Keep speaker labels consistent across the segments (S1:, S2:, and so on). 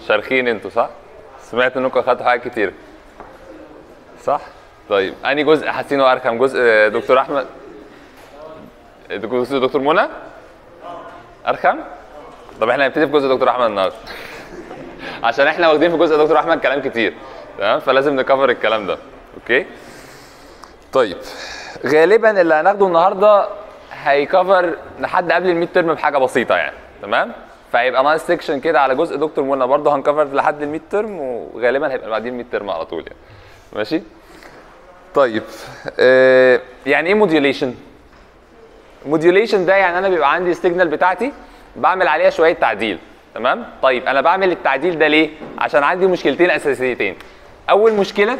S1: شارخين انتوا صح سمعت انكم اخدتوا حاجات كتير صح طيب انهي جزء حاسينه ارخم جزء دكتور احمد جزء دكتور منى ارخم طب احنا هنبتدي في جزء دكتور احمد النهارده عشان احنا واخدين في جزء دكتور احمد كلام كتير تمام فلازم نكفر الكلام ده اوكي طيب غالبا اللي هناخده النهارده هيكفر لحد قبل الميد ترم بحاجه بسيطه يعني تمام فهيبقى ناقص سيكشن كده على جزء دكتور منى برضه هنكفر لحد الميد ترم وغالبا هيبقى بعدين الميد ترم على طول يعني ماشي طيب آه يعني ايه موديوليشن موديوليشن ده يعني انا بيبقى عندي السيجنال بتاعتي بعمل عليها شويه تعديل تمام طيب انا بعمل التعديل ده ليه عشان عندي مشكلتين اساسيتين اول مشكله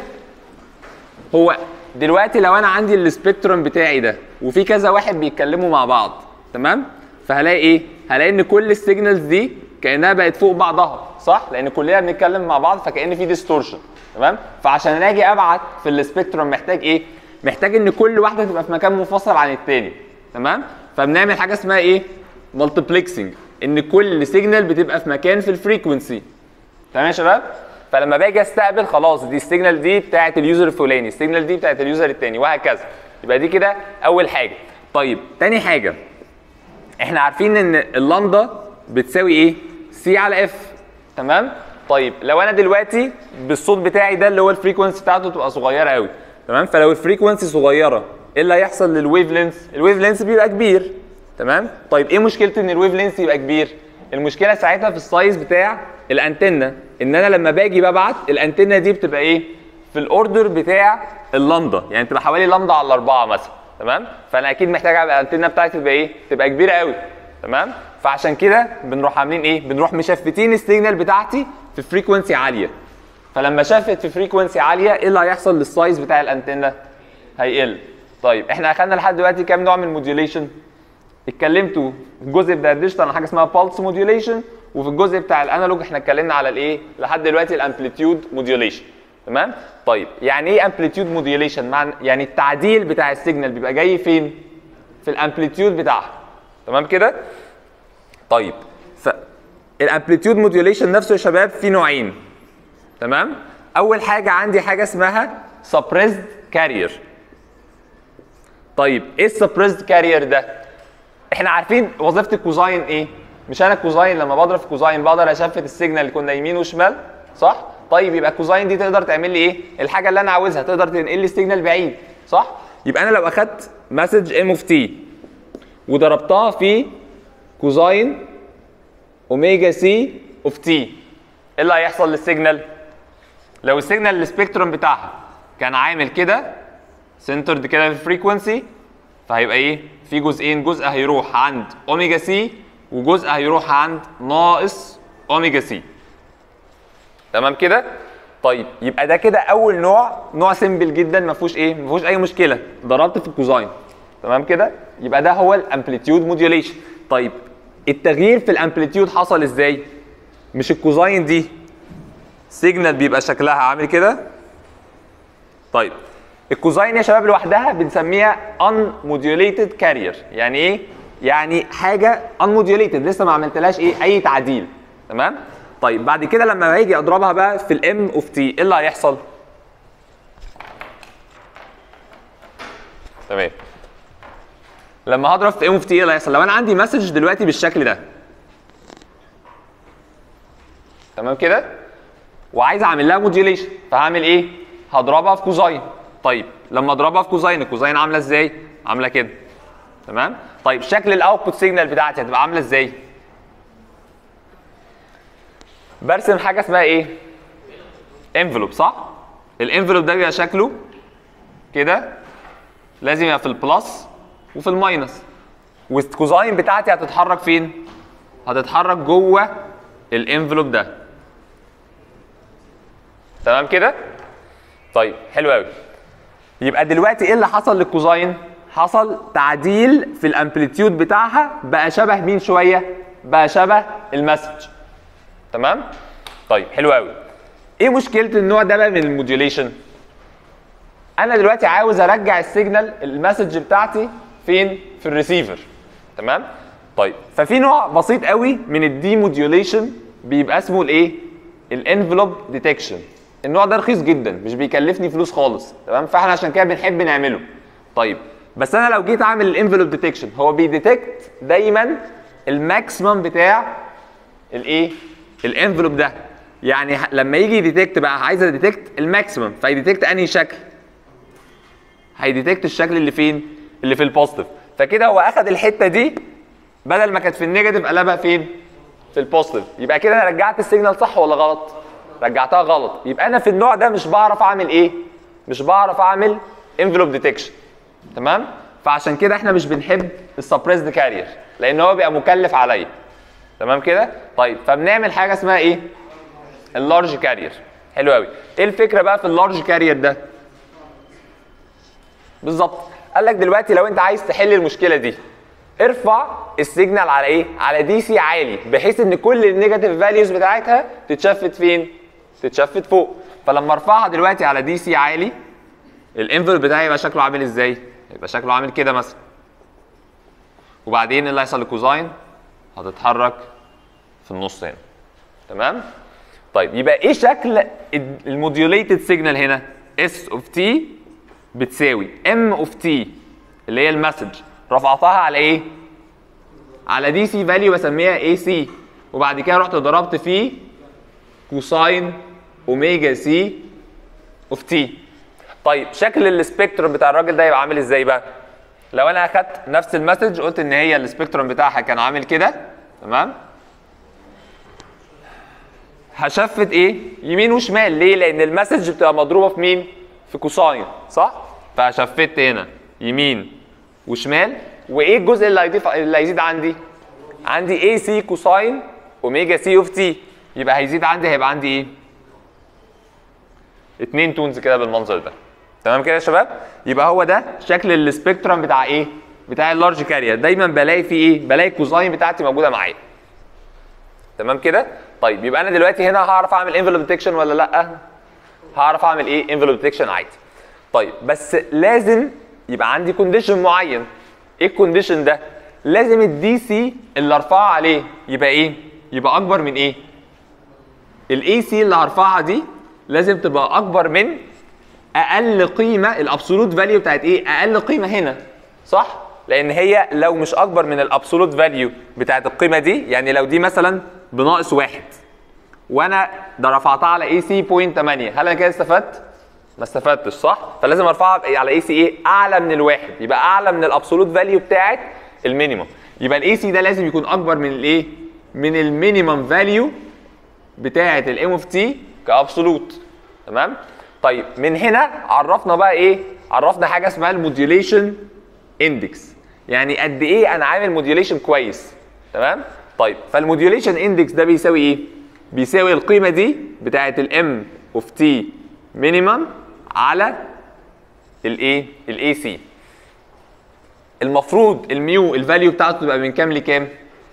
S1: هو دلوقتي لو انا عندي السبيكتروم بتاعي ده وفي كذا واحد بيتكلموا مع بعض تمام فهلاقي ايه هلاقي ان كل السيجنالز دي كانها بقت فوق بعضها صح لان كلنا بنتكلم مع بعض فكان في ديستورشن تمام فعشان انا اجي ابعت في السبيكتروم محتاج ايه محتاج ان كل واحده تبقى في مكان منفصل عن التاني تمام فبنعمل حاجه اسمها ايه مالتيبلكسنج ان كل سيجنال بتبقى في مكان في الفريكونسي تمام يا شباب فلما باجي استقبل خلاص دي السيجنال دي بتاعت اليوزر الفلاني السيجنال دي بتاعت اليوزر التاني وهكذا يبقى دي كده اول حاجه طيب تاني حاجه احنا عارفين ان اللامدا بتساوي ايه سي على اف تمام طيب لو انا دلوقتي بالصوت بتاعي ده اللي هو الفريكونسي بتاعته تبقى صغيره قوي تمام فلو الفريكونسي صغيره ايه اللي هيحصل للويف لينس الويف لينس بيبقى كبير تمام طيب ايه مشكله ان الويف لينس يبقى كبير المشكله ساعتها في السايز بتاع الانتنه ان انا لما باجي ببعت الانتنه دي بتبقى ايه في الاوردر بتاع اللامدا يعني تبقى حوالي لامدا على اربعه مثلا تمام فانا اكيد محتاج ابقى الانتنه بتاعتي تبقى ايه تبقى كبيره قوي تمام فعشان كده بنروح عاملين ايه بنروح مشفتين السيجنال بتاعتي في فريكونسي عاليه فلما شفت في فريكونسي عاليه ايه اللي هيحصل للسايز بتاع الانتنه هيقل طيب احنا اخدنا لحد دلوقتي كام نوع من الموديوليشن اتكلمتوا في الجزء بتاع الديجيتال عن حاجه اسمها بالس موديوليشن وفي الجزء بتاع الانالوج احنا اتكلمنا على الايه لحد دلوقتي الامبليتيود موديوليشن تمام طيب يعني ايه امبليتيود موديوليشن معنى يعني التعديل بتاع السيجنال بيبقى جاي فين في الامبليتيود بتاعها تمام كده طيب ف الامبليتيود موديوليشن نفسه يا شباب في نوعين تمام اول حاجه عندي حاجه اسمها سبريسد كارير طيب ايه السبريسد كارير ده احنا عارفين وظيفه الكوزاين ايه مش انا الكوزاين لما بضرب في كوزاين بقدر اشفت السيجنال اللي كنا يمين وشمال صح طيب يبقى الكوزاين دي تقدر تعمل لي ايه الحاجه اللي انا عاوزها تقدر تنقل لي السيجنال بعيد صح يبقى انا لو اخدت مسج ام اوف تي وضربتها في كوزاين اوميجا سي اوف تي ايه اللي هيحصل للسيجنال لو السيجنال السبيكتروم بتاعها كان عامل كده سنترد كده في الفريكونسي فهيبقى ايه في جزئين جزء هيروح عند اوميجا سي وجزء هيروح عند ناقص اوميجا سي تمام كده طيب يبقى ده كده اول نوع نوع سيمبل جدا ما فيهوش ايه ما فيهوش اي مشكله ضربت في الكوزاين تمام كده يبقى ده هو الامبليتيود موديوليشن طيب التغيير في الامبليتيود حصل ازاي مش الكوزاين دي سيجنال بيبقى شكلها عامل كده طيب الكوزاين يا شباب لوحدها بنسميها unmodulated carrier يعني ايه يعني حاجه unmodulated لسه ما عملتلهاش ايه اي تعديل تمام طيب بعد كده لما باجي اضربها بقى في الام اوف تي ايه اللي هيحصل تمام لما هضرب في ام اوف تي ايه اللي هيحصل لو انا عندي مسج دلوقتي بالشكل ده تمام كده وعايز اعمل لها موديوليشن فهعمل ايه هضربها في كوزاين طيب لما اضربها في كوزاين الكوزاين عامله ازاي عامله كده تمام طيب شكل الاوتبوت سيجنال بتاعتي هتبقى عامله ازاي برسم حاجه اسمها ايه انفلوب صح الانفلوب ده بيبقى شكله كده لازم يبقى في البلس وفي الماينس والكوزاين بتاعتي هتتحرك فين هتتحرك جوه الانفلوب ده تمام كده طيب حلو قوي يبقى دلوقتي ايه اللي حصل للكوزاين حصل تعديل في الامبليتيود بتاعها بقى شبه مين شويه بقى شبه المسج تمام طيب حلو قوي ايه مشكله النوع ده بقى من الموديوليشن انا دلوقتي عاوز ارجع السيجنال المسج بتاعتي فين في الريسيفر تمام طيب ففي نوع بسيط قوي من الدي موديوليشن بيبقى اسمه الايه الانفلوب ديتكشن النوع ده رخيص جدا مش بيكلفني فلوس خالص تمام فاحنا عشان كده بنحب نعمله طيب بس انا لو جيت اعمل الانفلوب ديتكشن هو بيديتكت دايما الماكسيمم بتاع الايه الانفلوب ده يعني ه- لما يجي يديتكت بقى عايز اديتكت الماكسيمم فيديتكت انهي شكل هيديتكت الشكل اللي فين اللي في البوزيتيف فكده هو اخد الحته دي بدل ما كانت في النيجاتيف قلبها فين في البوزيتيف يبقى كده انا رجعت السيجنال صح ولا غلط رجعتها غلط يبقى انا في النوع ده مش بعرف اعمل ايه مش بعرف اعمل انفلوب ديتكشن تمام فعشان كده احنا مش بنحب السبريسد كارير لان هو بيبقى مكلف عليا تمام كده طيب فبنعمل حاجه اسمها ايه اللارج كارير حلو قوي ايه الفكره بقى في اللارج كارير ده بالظبط قال لك دلوقتي لو انت عايز تحل المشكله دي ارفع السيجنال على ايه على دي سي عالي بحيث ان كل النيجاتيف فاليوز بتاعتها تتشفت فين تتشفت فوق فلما ارفعها دلوقتي على دي سي عالي الانفل بتاعي يبقى شكله عامل ازاي يبقى شكله عامل كده مثلا وبعدين اللي هيحصل للكوزاين هتتحرك في النص هنا تمام طيب يبقى ايه شكل الموديوليتد سيجنال هنا اس اوف تي بتساوي ام اوف تي اللي هي المسج رفعتها على ايه على دي سي فاليو بسميها اي سي وبعد كده رحت ضربت فيه كوساين اوميجا سي اوف تي طيب شكل السبيكتروم بتاع الراجل ده يبقى عامل ازاي بقى لو انا اخدت نفس المسج قلت ان هي السبيكتروم بتاعها كان عامل كده تمام هشفت ايه يمين وشمال ليه لان المسج بتبقى مضروبه في مين في كوساين صح فشفت هنا يمين وشمال وايه الجزء اللي هيضيف اللي هيزيد عندي عندي اي سي كوساين اوميجا سي اوف تي يبقى هيزيد عندي هيبقى عندي ايه اتنين تونز كده بالمنظر ده تمام كده يا شباب يبقى هو ده شكل السبيكترم بتاع ايه بتاع اللارج كارير دايما بلاقي فيه ايه بلاقي الكوساين بتاعتي موجوده معايا تمام كده طيب يبقى انا دلوقتي هنا هعرف اعمل انفلوب ديتكشن ولا لا هعرف اعمل ايه انفلوب ديتكشن عادي طيب بس لازم يبقى عندي كونديشن معين ايه الكونديشن ده لازم الدي سي اللي ارفعه عليه يبقى ايه يبقى اكبر من ايه الاي سي اللي هرفعها دي لازم تبقى اكبر من اقل قيمه الابسولوت فاليو بتاعت ايه اقل قيمه هنا صح لان هي لو مش اكبر من الابسولوت فاليو بتاعت القيمه دي يعني لو دي مثلا بناقص واحد وانا ده رفعتها على اي سي 0.8 هل انا كده استفدت ما استفدتش صح فلازم ارفعها على اي سي ايه اعلى من الواحد يبقى اعلى من الابسولوت فاليو بتاعت المينيمم يبقى الاي سي ده لازم يكون اكبر من الايه من المينيمم فاليو بتاعه الام اوف تي كابسولوت تمام طيب من هنا عرفنا بقى ايه عرفنا حاجه اسمها الموديوليشن اندكس يعني قد ايه انا عامل موديوليشن كويس تمام طيب فالموديوليشن اندكس ده بيساوي ايه بيساوي القيمه دي بتاعه الام اوف تي مينيمم على الايه الاي سي المفروض الميو الفاليو بتاعته تبقى من كام لكام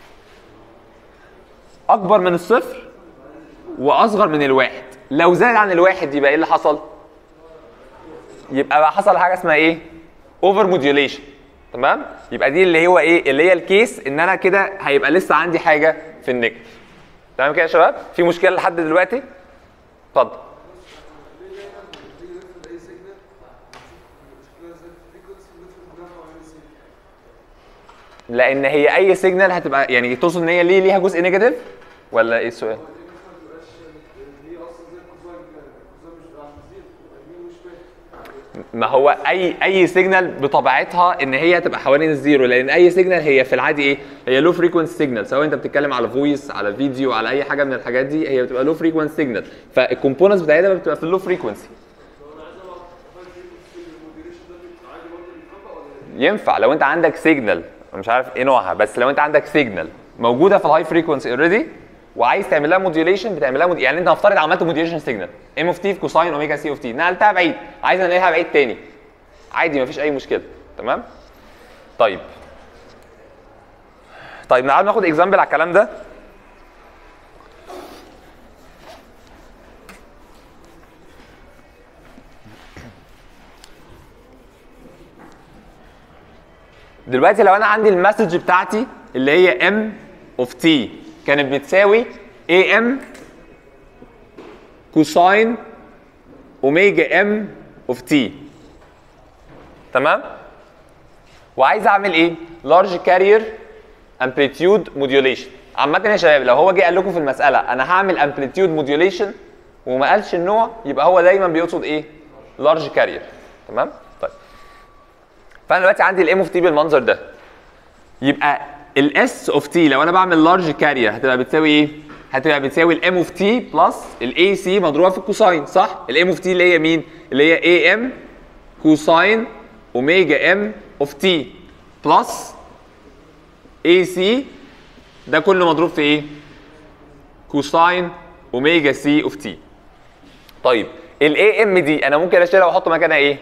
S1: اكبر من الصفر واصغر من الواحد لو زاد عن الواحد يبقى ايه اللي حصل يبقى بقى حصل حاجه اسمها ايه اوفر موديوليشن تمام يبقى دي اللي هو ايه اللي هي الكيس ان انا كده هيبقى لسه عندي حاجه في النيجاتيف تمام كده يا شباب في مشكله لحد دلوقتي اتفضل لان هي اي سيجنال هتبقى يعني تقصد ان هي ليه ليها جزء نيجاتيف ولا ايه السؤال ما هو اي اي سيجنال بطبيعتها ان هي تبقى حوالين الزيرو لان اي سيجنال هي في العادي ايه هي لو فريكونسي سيجنال سواء انت بتتكلم على فويس على فيديو على اي حاجه من الحاجات دي هي بتبقى لو فريكونسي سيجنال فالكومبوننتس بتاعتها بتبقى في اللو فريكونسي ينفع لو انت عندك سيجنال مش عارف ايه نوعها بس لو انت عندك سيجنال موجوده في الهاي فريكونسي اوريدي وعايز تعمل لها موديوليشن بتعمل لها مود... يعني انت نفترض عملت موديوليشن سيجنال ام اوف تي في كوساين اوميجا سي اوف تي نقلتها بعيد عايز انقلها بعيد تاني عادي مفيش اي مشكله تمام طيب طيب تعالوا ناخد اكزامبل على الكلام ده دلوقتي لو انا عندي المسج بتاعتي اللي هي ام اوف تي كانت بتساوي اي ام كوساين اوميجا ام اوف تي تمام وعايز اعمل ايه لارج كارير امبليتيود موديوليشن عامة يا شباب لو هو جه قال لكم في المسألة أنا هعمل امبليتيود موديوليشن وما قالش النوع يبقى هو دايما بيقصد إيه؟ لارج كارير تمام؟ طيب فأنا دلوقتي عندي الام اوف تي بالمنظر ده يبقى الاس اوف تي لو أنا بعمل لارج كارير هتبقى بتساوي إيه؟ هتبقى بتساوي الام اوف تي بلس الاي سي مضروبة في الكوساين صح؟ الام اوف تي اللي هي مين؟ اللي هي اي ام كوساين اوميجا ام اوف تي بلس اي سي ده كله مضروب في ايه؟ كوساين اوميجا سي اوف تي. طيب الاي ام دي انا ممكن اشيلها واحط مكانها ايه؟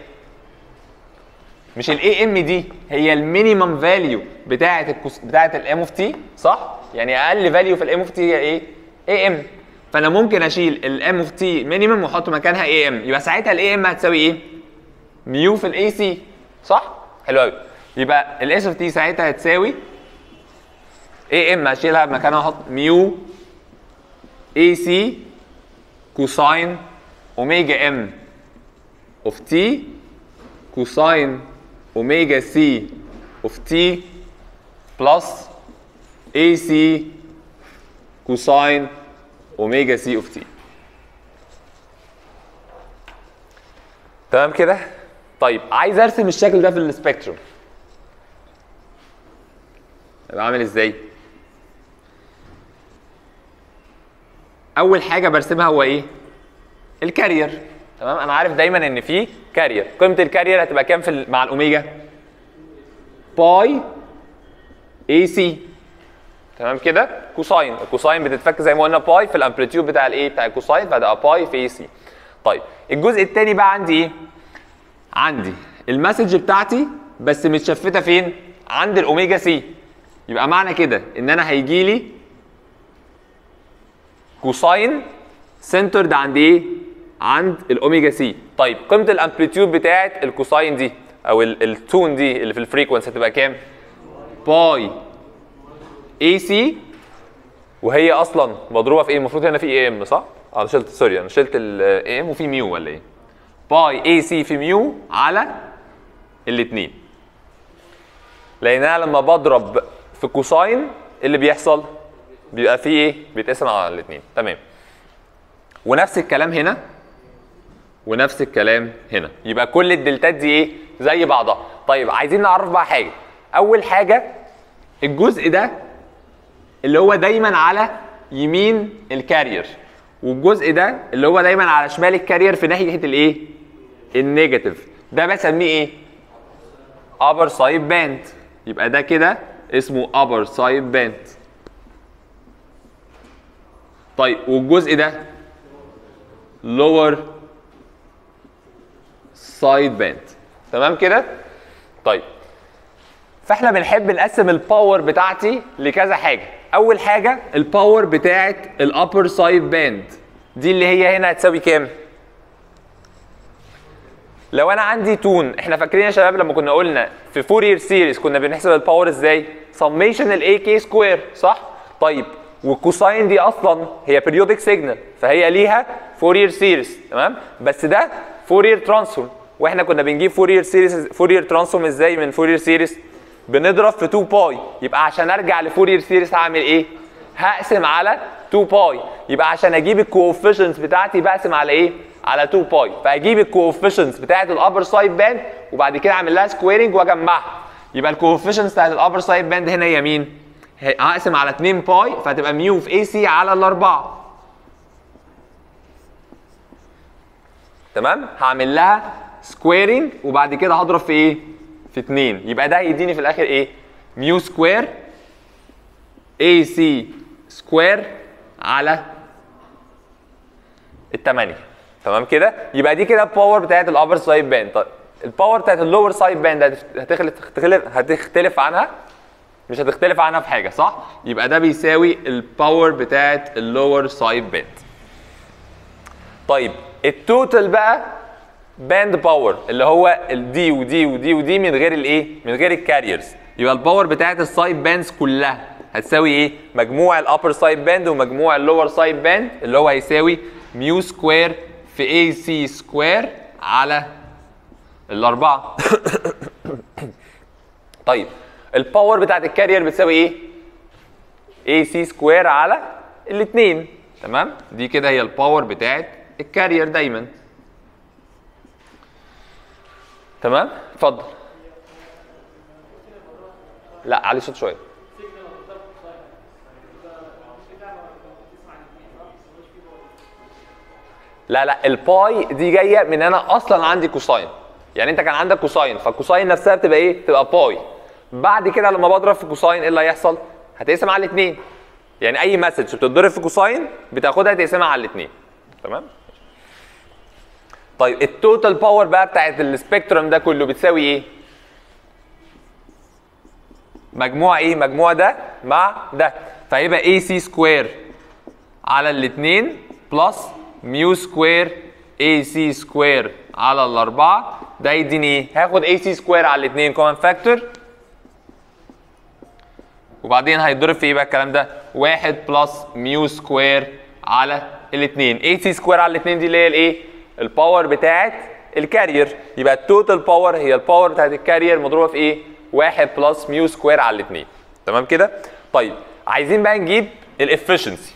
S1: مش الاي ام دي هي المينيمم فاليو بتاعه الكوس بتاعه الام اوف تي صح؟ يعني اقل فاليو في الام اوف تي هي ايه؟ اي ام فانا ممكن اشيل الام اوف تي مينيمم واحط مكانها اي ام يبقى ساعتها الاي ام هتساوي ايه؟ ميو في الاي سي صح؟ حلو قوي يبقى الاس اوف تي ساعتها هتساوي اي ام اشيلها مكانها احط ميو اي سي كوساين اوميجا ام اوف تي كوساين اوميجا سي اوف تي بلس اي سي كوساين اوميجا سي اوف تي تمام كده طيب عايز ارسم الشكل ده في السبيكتروم يبقى عامل ازاي اول حاجه برسمها هو ايه الكارير تمام انا عارف دايما ان في كارير قيمه الكارير هتبقى كام في ال- مع الاوميجا باي اي سي تمام كده كوساين الكوساين بتتفك زي ما قلنا باي في الامبليتيود بتاع الايه بتاع الكوساين فده باي في اي سي طيب الجزء الثاني بقى عندي ايه عندي المسج بتاعتي بس متشفته فين عند الاوميجا سي يبقى معنى كده ان انا هيجي لي كوساين سنترد عند ايه؟ عند الاوميجا سي. طيب قيمه الامبليتيود بتاعه الكوساين دي او ال- التون دي اللي في الفريكونسي هتبقى كام؟ باي اي سي وهي اصلا مضروبه في ايه؟ المفروض هنا في اي ام صح؟ اه انا شلت سوري انا شلت الاي ام وفي ميو ولا ايه؟ باي اي سي في ميو على الاثنين. لان انا لما بضرب في كوساين إيه اللي بيحصل بيبقى فيه ايه بيتقسم على الاثنين تمام ونفس الكلام هنا ونفس الكلام هنا يبقى كل الدلتات دي ايه زي بعضها طيب عايزين نعرف بقى حاجه اول حاجه الجزء ده اللي هو دايما على يمين الكارير والجزء ده اللي هو دايما على شمال الكارير في ناحيه الايه النيجاتيف ده بسميه ايه upper side band يبقى ده كده اسمه upper side band طيب والجزء ده lower side band تمام كده طيب فاحنا بنحب نقسم الباور بتاعتي لكذا حاجه اول حاجه الباور بتاعت الابر سايد باند دي اللي هي هنا هتساوي كام لو انا عندي تون احنا فاكرين يا شباب لما كنا قلنا في فورير سيريز كنا بنحسب الباور ازاي سميشن الاي كي سكوير صح طيب والكوساين دي اصلا هي بيريودك سيجنال فهي ليها فورير سيريز تمام بس ده فورير ترانسفورم واحنا كنا بنجيب فورير سيريز فورير ترانسفورم ازاي من فورير سيريز بنضرب في 2 باي يبقى عشان ارجع لفورير سيريز هعمل ايه هقسم على 2 باي يبقى عشان اجيب الكوفيشنتس بتاعتي بقسم على ايه على 2 باي فاجيب الكوفيشنتس بتاعت الابر سايد باند وبعد كده اعمل لها سكويرنج واجمعها يبقى الكوفيشنتس بتاعت الابر سايد باند هنا هي مين هقسم على 2 باي فهتبقى ميو في اي سي على الاربعه تمام هعمل لها سكويرنج وبعد كده هضرب في ايه في 2 يبقى ده هيديني في الاخر ايه ميو سكوير اي سي سكوير على الثمانية تمام كده يبقى دي كده الباور بتاعت الابر سايد باند طيب الباور بتاعت اللور سايد باند هتختلف هتختلف هتختلف عنها مش هتختلف عنها في حاجه صح يبقى ده بيساوي الباور بتاعت اللور سايد باند طيب التوتال بقى باند باور اللي هو الدي ودي ودي ودي من غير الايه من غير الكاريرز يبقى الباور بتاعت السايد باندز كلها هتساوي ايه مجموع الابر سايد باند ومجموع اللور سايد باند اللي هو هيساوي ميو سكوير في اي سي سكوير على الاربعه طيب الباور بتاعت الكارير بتساوي ايه؟ اي سي سكوير على الاثنين تمام؟ دي كده هي الباور بتاعت الكارير دايما تمام؟ اتفضل لا علي صوت شويه لا لا الباي دي جايه من انا اصلا عندي كوساين يعني انت كان عندك كوساين فالكوساين نفسها بتبقى ايه؟ تبقى باي بعد كده لما بضرب في كوساين ايه اللي هيحصل؟ هتقسم على الاثنين يعني اي مسج بتتضرب في كوساين بتاخدها تقسمها على الاثنين تمام؟ طيب التوتال باور بقى بتاعت السبيكترم ده كله بتساوي ايه؟ مجموع ايه؟ مجموع ده مع ده فهيبقى اي سي سكوير على الاثنين بلس ميو سكوير اي سي سكوير على الاربعه ده يديني ايه؟ هاخد اي سي سكوير على الاثنين كومن فاكتور وبعدين هيتضرب في ايه بقى الكلام ده؟ 1 بلس ميو سكوير على الاثنين اي سي سكوير على الاثنين دي اللي هي الايه؟ الباور بتاعت الكارير يبقى التوتال باور هي الباور بتاعت الكارير مضروبه في ايه؟ 1 بلس ميو سكوير على الاثنين تمام كده؟ طيب عايزين بقى نجيب الافشنسي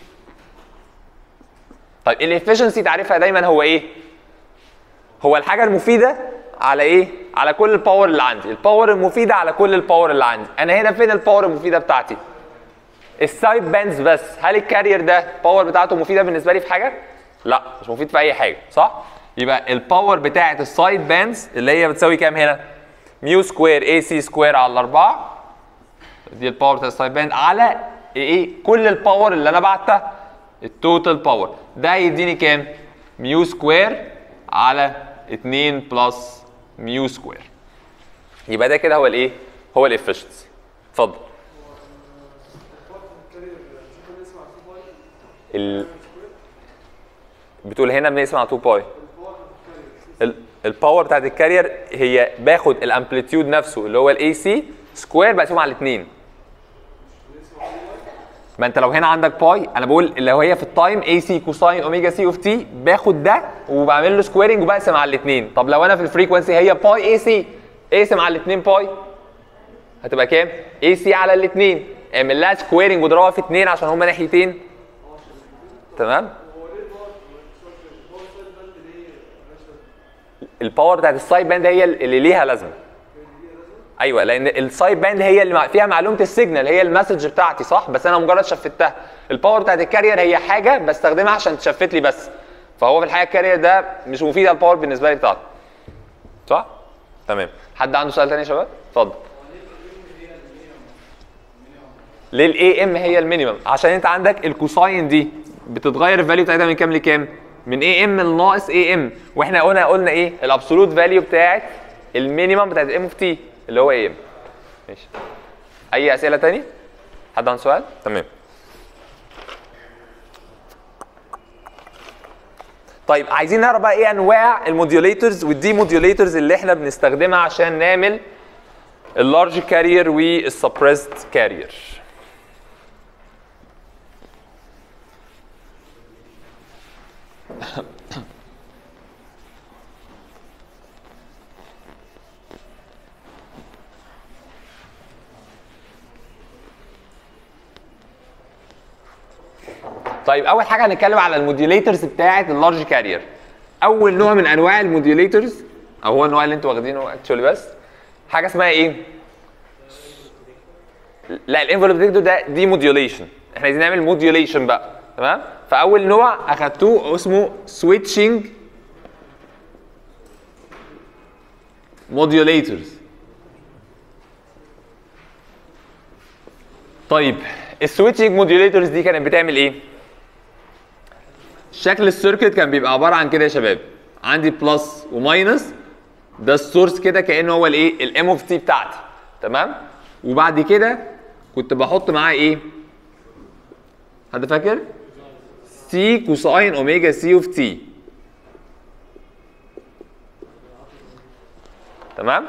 S1: طيب الافشنسي تعريفها دايما هو ايه؟ هو الحاجه المفيده على ايه؟ على كل الباور اللي عندي، الباور المفيده على كل الباور اللي عندي، انا هنا فين الباور المفيده بتاعتي؟ السايد باندز بس، هل الكارير ده الباور بتاعته مفيده بالنسبه لي في حاجه؟ لا مش مفيد في اي حاجه، صح؟ يبقى الباور بتاعت السايد باندز اللي هي بتساوي كام هنا؟ ميو سكوير اي سي سكوير على الاربعه دي الباور بتاعت السايد باند على ايه؟ كل الباور اللي انا بعتها التوتال باور ده يديني كام؟ ميو سكوير على 2 بلس ميو سكوير يبقى ده كده هو الايه؟ هو الافشنسي اتفضل ال... بتقول هنا بنقسم على 2 باي ال... الباور بتاعت الكارير هي باخد الامبليتيود نفسه اللي هو الاي سي سكوير بقسمه على الاثنين ما انت لو هنا عندك باي انا بقول اللي هي في التايم اي سي كوساين اوميجا سي اوف تي باخد ده وبعمل له سكويرنج وبقسم على الاثنين طب لو انا في الفريكونسي هي باي اي سي اقسم على الاثنين باي هتبقى كام؟ اي سي على الاثنين اعمل لها سكويرنج واضربها في اثنين عشان هما ناحيتين تمام؟ الباور بتاعت السايد باند هي اللي ليها لازمه ايوه لان السايد باند هي اللي فيها معلومه السيجنال هي المسج بتاعتي صح بس انا مجرد شفتها الباور بتاعت الكارير هي حاجه بستخدمها عشان تشفت لي بس فهو في الحقيقه الكارير ده مش مفيد على الباور بالنسبه لي بتاعته صح تمام حد عنده سؤال تاني يا شباب اتفضل ليه الاي ام هي المينيمم عشان انت عندك الكوساين دي بتتغير الفاليو بتاعتها من كام لكام من اي ام لناقص اي ام واحنا قلنا قلنا ايه الابسولوت فاليو بتاعت المينيمم بتاعت ام اوف تي اللي هو اي ام ماشي اي اسئله تاني حد عنده سؤال تمام طيب عايزين نعرف بقى ايه انواع الموديوليتورز والدي موديوليتورز اللي احنا بنستخدمها عشان نعمل اللارج كارير والسبريسد كارير طيب اول حاجه هنتكلم على الموديوليترز بتاعه اللارج كارير اول نوع من انواع الموديوليترز او هو النوع اللي انتوا واخدينه اكشولي بس حاجه اسمها ايه لا الانفلوب ديتكتور ده دي موديوليشن احنا عايزين نعمل موديوليشن بقى تمام فاول نوع اخدتوه اسمه سويتشنج موديوليترز طيب السويتشنج موديوليترز دي كانت بتعمل ايه شكل السيركت كان بيبقى عباره عن كده يا شباب عندي بلس وماينس ده السورس كده كانه هو الايه الام اوف تي بتاعتي تمام وبعد كده كنت بحط معاه ايه حد فاكر سي كوساين اوميجا سي اوف تي تمام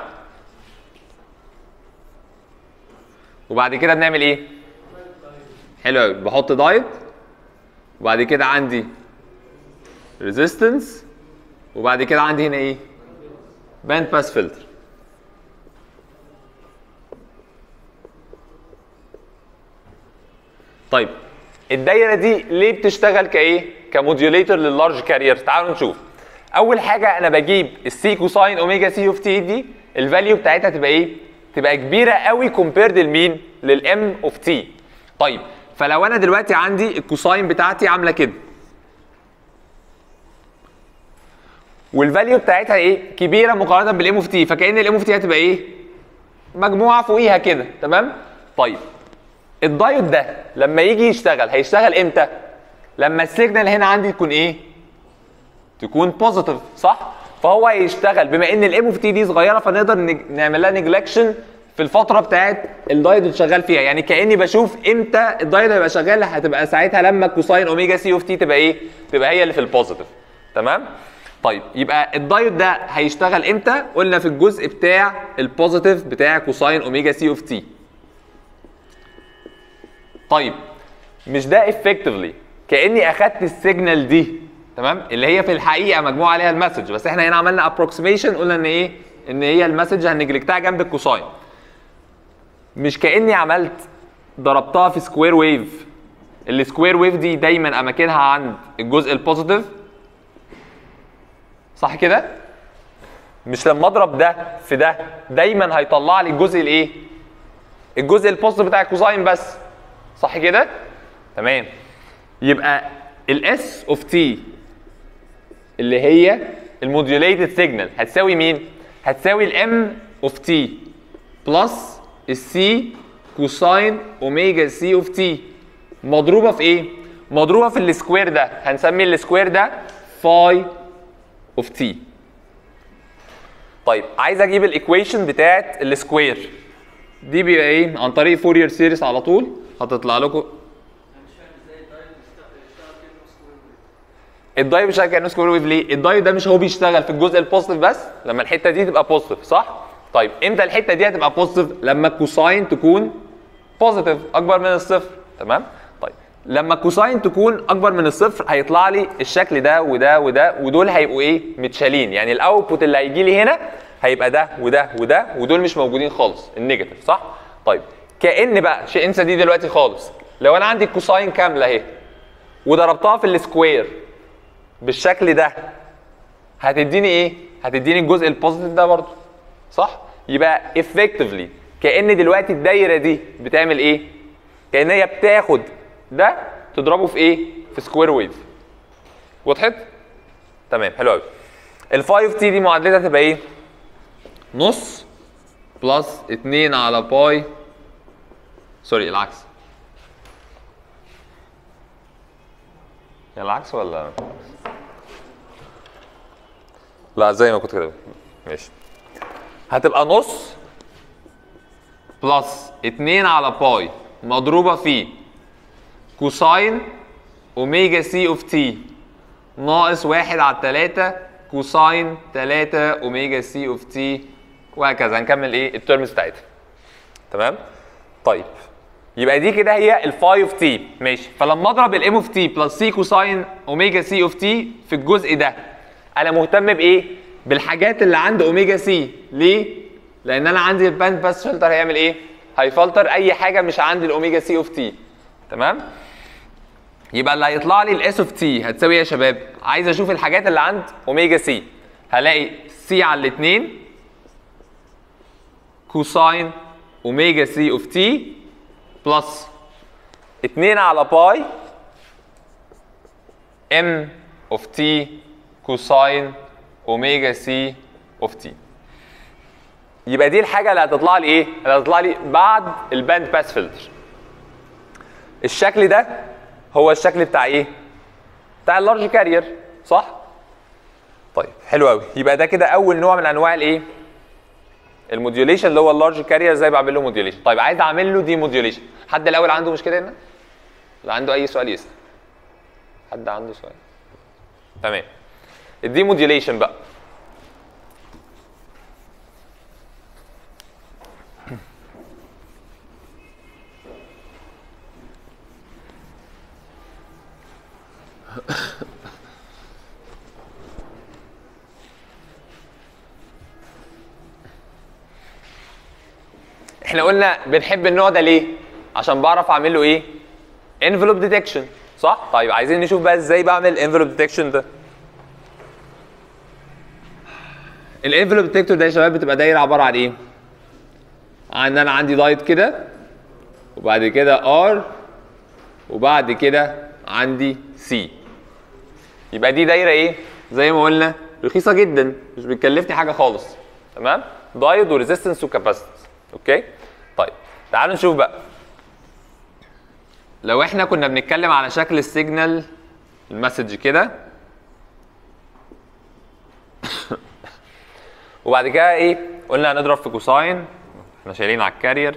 S1: وبعد كده بنعمل ايه حلو قوي بحط دايت وبعد كده عندي ريزيستنس وبعد كده عندي هنا ايه باند باس فلتر طيب الدايره دي ليه بتشتغل كايه كموديوليتور لللارج كارير تعالوا نشوف اول حاجه انا بجيب السي كوساين اوميجا سي اوف تي دي الفاليو بتاعتها تبقى ايه تبقى كبيره قوي كومبيرد لمين للام اوف تي طيب فلو انا دلوقتي عندي الكوساين بتاعتي عامله كده والفاليو بتاعتها ايه كبيره مقارنه بالام اوف تي فكان الام اوف تي هتبقى ايه مجموعه فوقيها كده تمام طيب الدايود ده لما يجي يشتغل هيشتغل امتى لما السيجنال هنا عندي تكون ايه تكون بوزيتيف صح فهو هيشتغل بما ان الام اوف تي دي صغيره فنقدر نج- نعمل لها نجلكشن في الفتره بتاعت الدايود اللي شغال فيها يعني كاني بشوف امتى الدايود هيبقى شغال هتبقى ساعتها لما الكوساين اوميجا سي اوف تي تبقى ايه تبقى هي اللي في البوزيتيف تمام طيب يبقى الدايود ده هيشتغل امتى قلنا في الجزء بتاع البوزيتيف بتاع كوساين اوميجا سي اوف تي طيب مش ده افكتفلي كاني اخدت السيجنال دي تمام اللي هي في الحقيقه مجموعه عليها المسج بس احنا هنا عملنا ابروكسيميشن قلنا ان ايه ان هي المسج هنجلكتها جنب الكوساين مش كاني عملت ضربتها في سكوير ويف السكوير ويف دي دايما اماكنها عند الجزء البوزيتيف صح كده مش لما اضرب ده في ده دايما هيطلع لي الجزء الايه الجزء البوزيتيف بتاع الكوساين بس صح كده تمام يبقى الاس اوف تي اللي هي الموديوليتد سيجنال هتساوي مين هتساوي الام اوف تي بلس السي كوساين اوميجا سي اوف تي مضروبه في ايه مضروبه في السكوير ده هنسمي السكوير ده فاي اوف تي طيب عايز اجيب الايكويشن بتاعت السكوير دي بيبقى ايه عن طريق فورير سيريس على طول هتطلع لكم الدايو بيشتغل كانه سكوير ويف ليه؟ الدايو ده مش هو بيشتغل في الجزء البوزيتيف بس لما الحته دي تبقى بوزيتيف صح؟ طيب امتى الحته دي هتبقى بوزيتيف؟ لما الكوساين تكون بوزيتيف اكبر من الصفر تمام؟ طيب لما الكوساين تكون اكبر من الصفر هيطلع لي الشكل ده وده وده ودول هيبقوا ايه؟ متشالين يعني الاوتبوت اللي هيجي لي هنا هيبقى ده وده وده ودول مش موجودين خالص النيجاتيف صح؟ طيب كأن بقى شيء انسى دي دلوقتي خالص لو انا عندي الكوساين كامله اهي وضربتها في السكوير بالشكل ده هتديني ايه؟ هتديني الجزء البوزيتيف ده برضه صح؟ يبقى effectively كأن دلوقتي الدايره دي بتعمل ايه؟ كأن هي بتاخد ده تضربه في ايه؟ في سكوير ويف وضحت؟ تمام حلو قوي ال 5 تي دي معادلتها تبقى ايه؟ نص بلس 2 على باي سوري العكس يا العكس ولا لا زي ما كنت كده ماشي هتبقى نص بلس 2 على باي مضروبة في كوساين اوميجا سي اوف تي ناقص واحد على التلاتة كوساين تلاتة اوميجا سي اوف تي وهكذا هنكمل ايه الترمز بتاعتها تمام طيب يبقى دي كده هي الفاي اوف تي ماشي فلما اضرب الام اوف تي بلس سي كوساين اوميجا سي اوف تي في الجزء ده انا مهتم بايه بالحاجات اللي عند اوميجا سي ليه لان انا عندي الباند باس فلتر هيعمل ايه هيفلتر اي حاجه مش عند الاوميجا سي اوف تي تمام يبقى اللي هيطلع لي الاس اوف تي هتساوي ايه يا شباب عايز اشوف الحاجات اللي عند اوميجا سي هلاقي سي على الاثنين كوساين اوميجا سي اوف تي بلس 2 على باي ام اوف تي كوساين اوميجا سي اوف تي يبقى دي الحاجه اللي هتطلع لي ايه اللي هتطلع لي بعد الباند باس فلتر الشكل ده هو الشكل بتاع ايه بتاع اللارج كارير صح طيب حلو قوي يبقى ده كده اول نوع من انواع الايه الموديوليشن اللي هو اللارج كارير ازاي بعمل له موديوليشن طيب عايز اعمل له دي موديوليشن حد الاول عنده مشكله هنا اللي عنده اي سؤال يسال حد عنده سؤال تمام الدي موديوليشن بقى احنا قلنا بنحب النوع ده ليه عشان بعرف اعمل له ايه انفلوب ديتكشن صح طيب عايزين نشوف بقى ازاي بعمل انفلوب ديتكشن ده الانفلوب ديتكتور ده يا شباب بتبقى دايره عباره عن ايه عن انا عندي دايت كده وبعد كده ار وبعد كده عندي سي يبقى دي دايره ايه زي ما قلنا رخيصه جدا مش بتكلفني حاجه خالص تمام دايود وريزيستنس وكاباسيتنس اوكي طيب تعالوا نشوف بقى لو احنا كنا بنتكلم على شكل السيجنال المسج كده وبعد كده ايه قلنا هنضرب في كوساين احنا شايلين على الكارير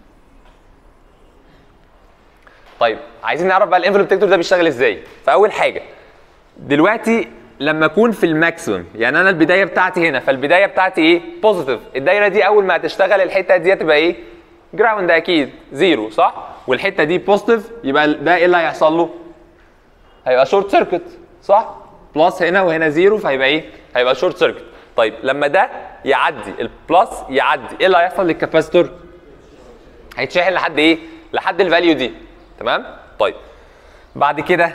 S1: طيب عايزين نعرف بقى الانفلوب ديتكتور ده بيشتغل ازاي فاول حاجه دلوقتي لما اكون في الماكسيمم يعني انا البدايه بتاعتي هنا فالبدايه بتاعتي ايه بوزيتيف الدايره دي اول ما هتشتغل الحته دي هتبقى ايه جراوند اكيد زيرو صح والحته دي بوزيتيف يبقى ده ايه اللي هيحصل له هيبقى شورت سيركت صح بلس هنا وهنا زيرو فهيبقى ايه هيبقى شورت سيركت طيب لما ده يعدي البلس يعدي ايه اللي هيحصل للكاباستور هيتشحن لحد ايه لحد الفاليو دي تمام طيب بعد كده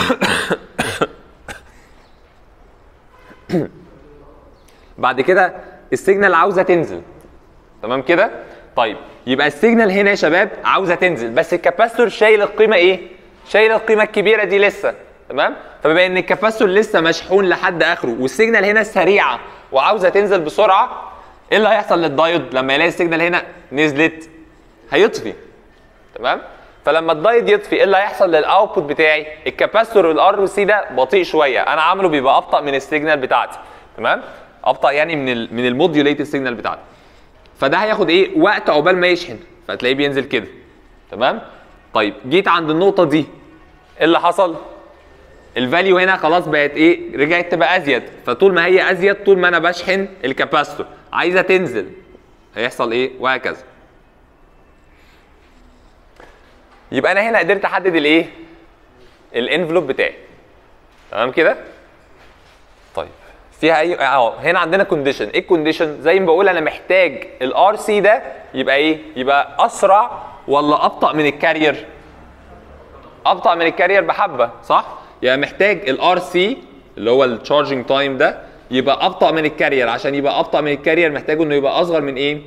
S1: بعد كده السيجنال عاوزه تنزل تمام كده طيب يبقى السيجنال هنا يا شباب عاوزه تنزل بس الكاباستور شايل القيمه ايه شايل القيمه الكبيره دي لسه تمام فبما ان الكاباستور لسه مشحون لحد اخره والسيجنال هنا سريعه وعاوزه تنزل بسرعه ايه اللي هيحصل للدايود لما يلاقي السيجنال هنا نزلت هيطفي تمام فلما الدايود يطفي ايه اللي هيحصل للاوتبوت بتاعي الكاباستور والار سي ده بطيء شويه انا عامله بيبقى ابطا من السيجنال بتاعتي تمام ابطا يعني من ال من الموديوليتد سيجنال بتاعتي فده هياخد ايه وقت عقبال ما يشحن فتلاقيه بينزل كده تمام طيب جيت عند النقطه دي ايه اللي حصل الفاليو هنا خلاص بقت ايه رجعت تبقى ازيد فطول ما هي ازيد طول ما انا بشحن الكاباستور عايزه تنزل هيحصل ايه وهكذا يبقى انا هنا قدرت احدد الايه الانفلوب بتاعي تمام كده طيب فيها اي اه هنا عندنا كونديشن ايه الكونديشن زي ما بقول انا محتاج الار سي ده يبقى ايه يبقى اسرع ولا ابطا من الكارير ابطا من الكارير بحبه صح يعني محتاج الار سي اللي هو التشارجنج تايم ده يبقى ابطا من الكارير عشان يبقى ابطا من الكارير محتاجه انه يبقى اصغر من ايه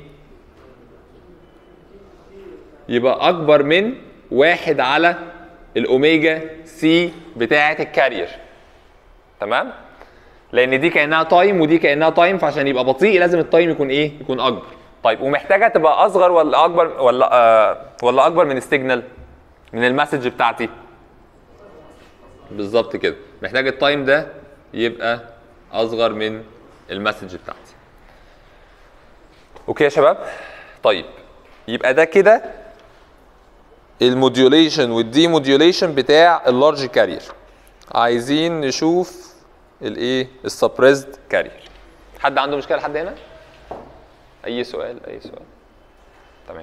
S1: يبقى اكبر من واحد على الاوميجا سي بتاعه الكارير تمام لان دي كانها تايم ودي كانها تايم فعشان يبقى بطيء لازم التايم يكون ايه يكون اكبر طيب ومحتاجه تبقى اصغر ولا اكبر ولا آه ولا اكبر من السيجنال من المسج بتاعتي بالظبط كده محتاج التايم ده يبقى اصغر من المسج بتاعتي اوكي يا شباب طيب يبقى ده كده الموديوليشن والدي موديوليشن بتاع اللارج كارير عايزين نشوف الايه السبريزد كارير حد عنده مشكله لحد هنا اي سؤال اي سؤال تمام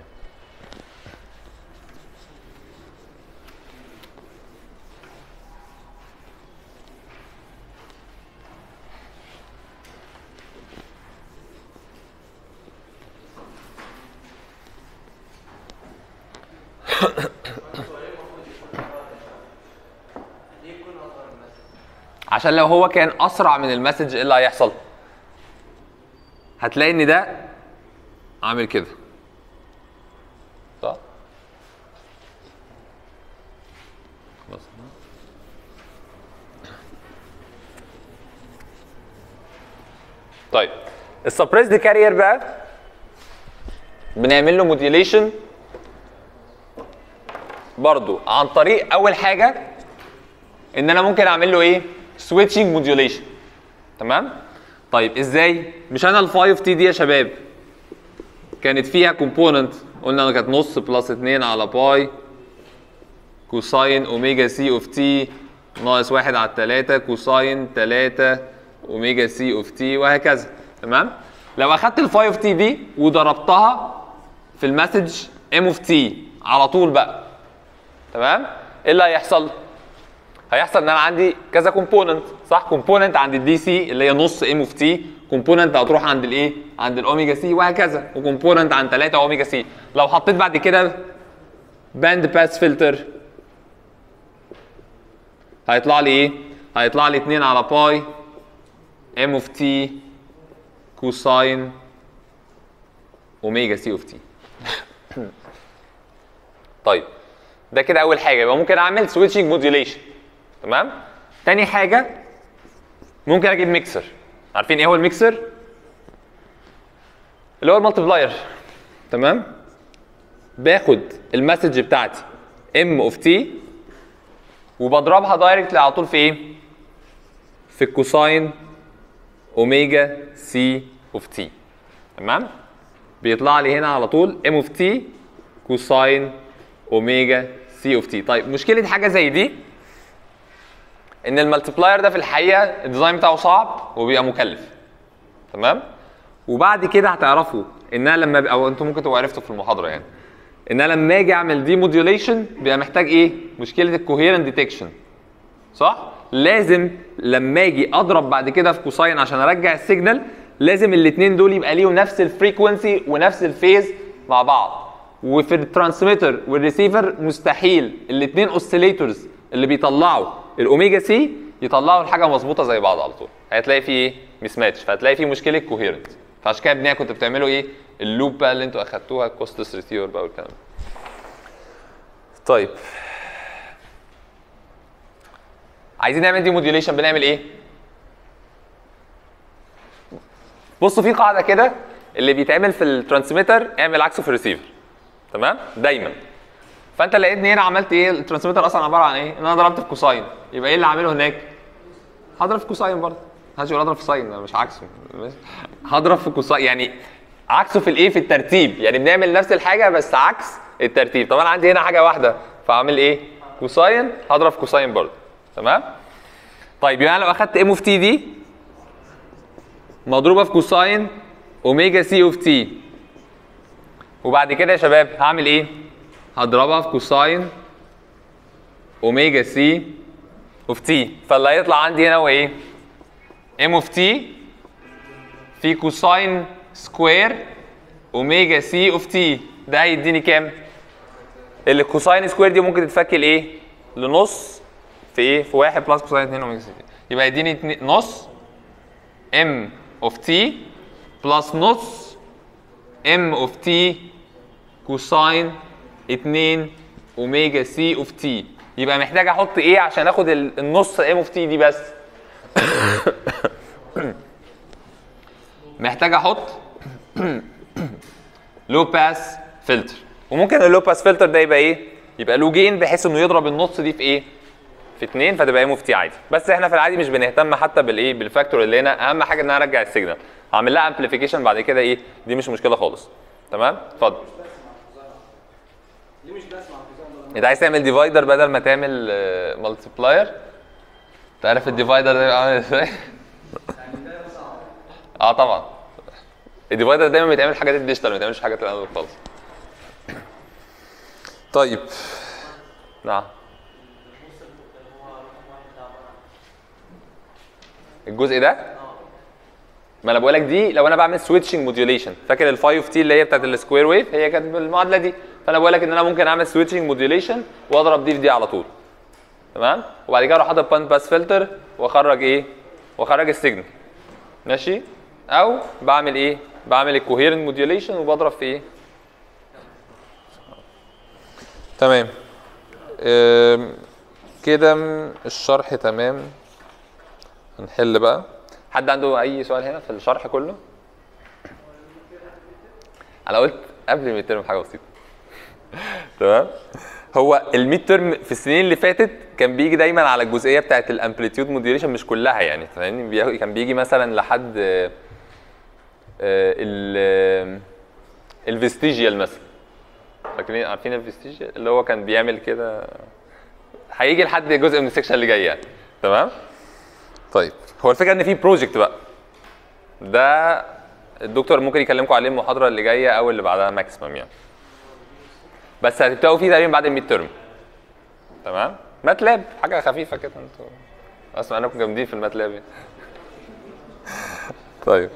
S1: عشان لو هو كان اسرع من المسج ايه اللي هيحصل هتلاقي ان ده عامل كده صح بس. طيب السبريسد كارير بقى بنعمل له موديليشن برضو عن طريق اول حاجه ان انا ممكن اعمل له ايه سويتشنج موديوليشن تمام طيب ازاي مش انا ال 5 تي دي يا شباب كانت فيها كومبوننت قلنا انا كانت نص بلس 2 على باي كوساين اوميجا سي اوف تي ناقص 1 على 3 كوساين 3 اوميجا سي اوف تي وهكذا تمام لو اخدت ال 5 تي دي وضربتها في المسج ام اوف تي على طول بقى تمام ايه اللي هيحصل هيحصل ان انا عندي كذا كومبوننت صح كومبوننت عند الدي سي اللي هي نص ام اوف تي كومبوننت هتروح عند الايه عند الاوميجا سي وهكذا وكومبوننت عند 3 اوميجا سي لو حطيت بعد كده باند باس فلتر هيطلع لي ايه هيطلع لي 2 على باي ام اوف تي كوساين اوميجا سي اوف تي طيب ده كده اول حاجه يبقى ممكن اعمل سويتشنج موديوليشن تمام تاني حاجه ممكن اجيب ميكسر عارفين ايه هو الميكسر اللي هو المالتيبلاير تمام باخد المسج بتاعتي ام اوف تي وبضربها دايركتلي على طول في ايه في الكوساين اوميجا سي اوف تي تمام بيطلع لي هنا على طول ام اوف تي كوساين اوميجا سي اوف تي طيب مشكله حاجه زي دي ان المالتيبلاير ده في الحقيقه الديزاين بتاعه صعب وبيبقى مكلف تمام وبعد كده هتعرفوا ان انا لما او انتم ممكن تبقوا عرفتوا في المحاضره يعني ان انا لما اجي اعمل دي موديوليشن بيبقى محتاج ايه مشكله الكوهيرنت ديتكشن صح لازم لما اجي اضرب بعد كده في كوساين عشان ارجع السيجنال لازم الاثنين دول يبقى ليهم نفس الفريكونسي ونفس الفيز مع بعض وفي الترانسميتر والريسيفر مستحيل الاثنين اوسيليتورز اللي بيطلعوا الاوميجا سي يطلعوا الحاجه مظبوطه زي بعض على طول هتلاقي في ايه مس ماتش فهتلاقي في مشكله كوهيرنت فعشان كده ابنيه كنت بتعملوا ايه اللوب بقى اللي انتوا اخدتوها كوستس ريسيفر بقى والكلام ده طيب عايزين نعمل دي موديوليشن بنعمل ايه بصوا في قاعده كده اللي بيتعمل في الترانسميتر اعمل عكسه في الريسيفر تمام دايما فانت لقيتني هنا عملت ايه الترانسميتر اصلا عباره عن ايه ان انا ضربت في كوساين يبقى ايه اللي عامله هناك هضرب في كوساين برضه محدش يقول اضرب في ساين أنا مش عكسه ماشي. هضرب في كوساين يعني عكسه في الايه في الترتيب يعني بنعمل نفس الحاجه بس عكس الترتيب طب انا عندي هنا حاجه واحده فاعمل ايه كوساين هضرب في كوساين برضه تمام طيب يعني أنا لو اخدت ام اوف تي دي مضروبه في كوساين اوميجا سي اوف تي وبعد كده يا شباب هعمل ايه هضربها في كوساين اوميجا سي اوف تي فاللي هيطلع عندي هنا هو ايه ام اوف تي في كوساين سكوير اوميجا سي اوف تي ده هيديني كام الكوساين سكوير دي ممكن تتفك لايه لنص في ايه في 1 بلس كوساين 2 اوميجا سي يبقى يديني اتنين- نص ام اوف تي بلس نص ام اوف تي كوساين 2 اوميجا سي اوف تي يبقى محتاج احط ايه عشان اخد ال- النص ام اوف تي دي بس محتاج احط لو باس فلتر وممكن اللو باس فلتر ده يبقى ايه يبقى له جين بحيث انه يضرب النص دي في ايه في اتنين فتبقى ام اوف تي عادي بس احنا في العادي مش بنهتم حتى بالايه بالفاكتور اللي هنا اهم حاجه ان انا ارجع السيجنال هعمل لها امبليفيكيشن بعد كده ايه دي مش مشكله خالص تمام اتفضل
S2: ليه مش بسمع الكوساين
S1: انت عايز تعمل ديفايدر بدل ما تعمل مالتيبلاير تعرف الديفايدر ده بيبقى عامل ازاي اه طبعا الديفايدر دايما بيتعمل حاجات الديجيتال ما بيتعملش حاجات الانالوج خالص طيب نعم الجزء ده ما انا بقول لك دي لو انا بعمل سويتشنج موديوليشن فاكر ال 5 تي اللي هي بتاعت السكوير ويف هي كانت بالمعادله دي فانا بقول لك ان انا ممكن اعمل سويتشنج موديوليشن واضرب دي في دي على طول تمام وبعد كده اروح حاطط باند باس فلتر واخرج ايه واخرج السيجنال ماشي او بعمل ايه بعمل الكوهيرنت موديوليشن وبضرب في ايه تمام أم، كده م- الشرح تمام هنحل بقى حد عنده اي سؤال هنا في الشرح كله انا قلت قبل الميد ترم حاجه بسيطه تمام هو الميد ترم في السنين اللي فاتت كان بيجي دايما على الجزئيه بتاعت الامبليتيود موديوليشن مش كلها يعني فاهمني بياخد- كان بيجي مثلا لحد آه، آه، ال الفيستيجيال مثلا فاكرين عارفين الفيستيجيال اللي هو كان بيعمل كده هيجي لحد جزء من السكشن اللي جاي يعني تمام طيب هو الفكره ان في بروجكت بقى ده الدكتور ممكن يكلمكم عليه المحاضره اللي جايه او اللي بعدها ماكسيمم يعني بس هتبداوا فيه تقريبا بعد الميد ترم تمام ماتلاب حاجه خفيفه كده انتوا اسمع انكم جامدين في الماتلاب يعني. طيب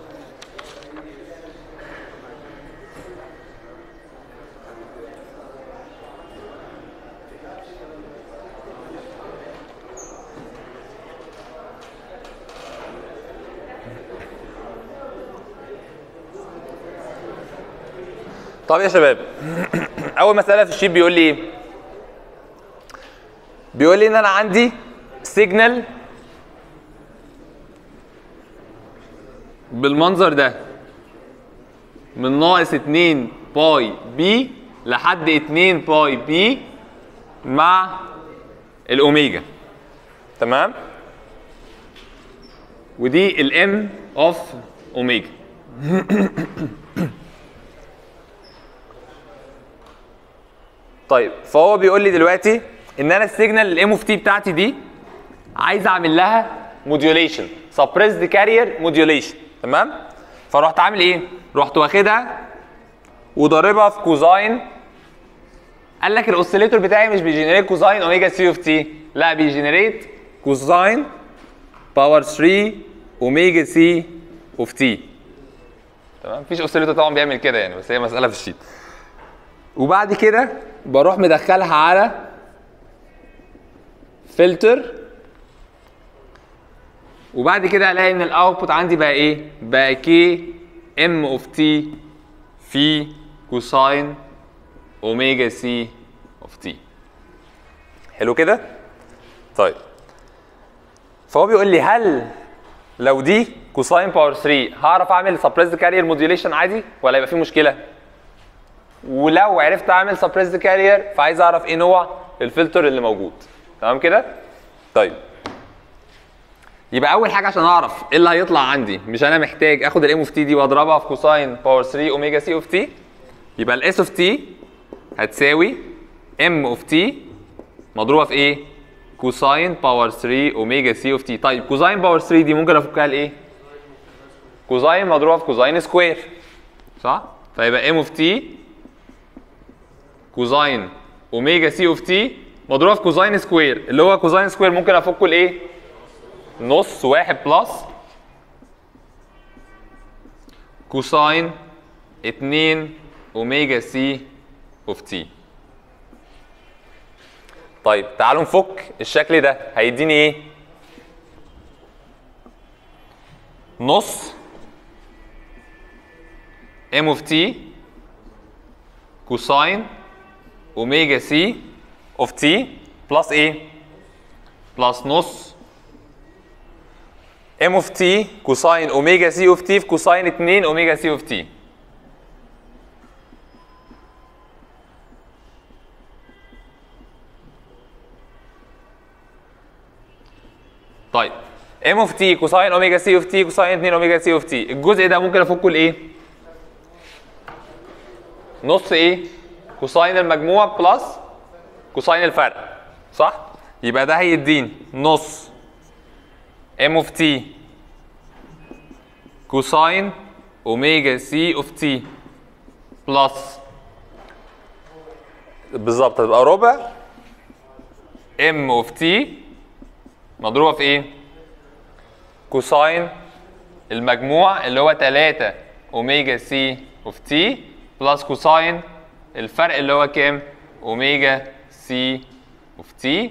S1: طب يا شباب اول مساله في الشيت بيقول لي ايه بيقول لي ان انا عندي سيجنال بالمنظر ده من ناقص 2 باي بي لحد 2 باي بي مع الاوميجا تمام ودي الام اوف اوميجا طيب فهو بيقول لي دلوقتي ان انا السيجنال الام اوف تي بتاعتي دي عايز اعمل لها موديوليشن سبريسد كارير موديوليشن تمام فرحت عامل ايه رحت واخدها وضاربها في كوزاين قال لك الاوسيليتور بتاعي مش بيجنريت كوزاين اوميجا سي اوف تي لا بيجنريت كوزاين باور 3 اوميجا سي اوف تي تمام مفيش اوسيليتور طبعا بيعمل كده يعني بس هي مساله في الشيت وبعد كده بروح مدخلها على فلتر وبعد كده الاقي ان الاوتبوت عندي بقى ايه؟ بقى كي ام اوف تي في كوساين اوميجا سي اوف تي. حلو كده؟ طيب فهو بيقول لي هل لو دي كوساين باور 3 هعرف اعمل سبريسد كارير موديوليشن عادي ولا يبقى في مشكله؟ ولو عرفت اعمل سبريسد كارير فعايز اعرف ايه نوع الفلتر اللي موجود تمام كده طيب يبقى اول حاجه عشان اعرف ايه اللي هيطلع عندي مش انا محتاج اخد الام اوف تي دي واضربها في كوساين باور 3 اوميجا سي اوف تي يبقى الاس اوف تي هتساوي ام اوف تي مضروبه في ايه كوساين باور 3 اوميجا سي اوف تي طيب كوساين باور 3 دي ممكن افكها لايه كوساين مضروبه في كوساين سكوير صح فيبقى ام اوف تي كوزاين اوميجا سي اوف تي مضروبه في كوزاين سكوير اللي هو كوزاين سكوير ممكن افكه لايه؟ نص واحد بلس كوساين 2 اوميجا سي اوف تي طيب تعالوا نفك الشكل ده هيديني ايه؟ نص ام اوف تي كوساين اوميجا سي اوف تي بلس ايه؟ بلس نص ام اوف تي كوساين اوميجا سي اوف تي في كوساين 2 اوميجا سي اوف تي طيب ام اوف تي كوساين اوميجا سي اوف تي كوساين 2 اوميجا سي اوف تي الجزء ده ممكن افكه لايه؟ نص ايه؟ كوساين المجموع بلس كوساين الفرق صح؟ يبقى ده هيديني نص ام اوف تي كوساين اوميجا سي اوف تي بلس بالظبط هتبقى ربع ام اوف تي مضروبه في ايه؟ كوساين المجموع اللي هو 3 اوميجا سي اوف تي بلس كوساين الفرق اللي هو كام؟ اوميجا سي اوف تي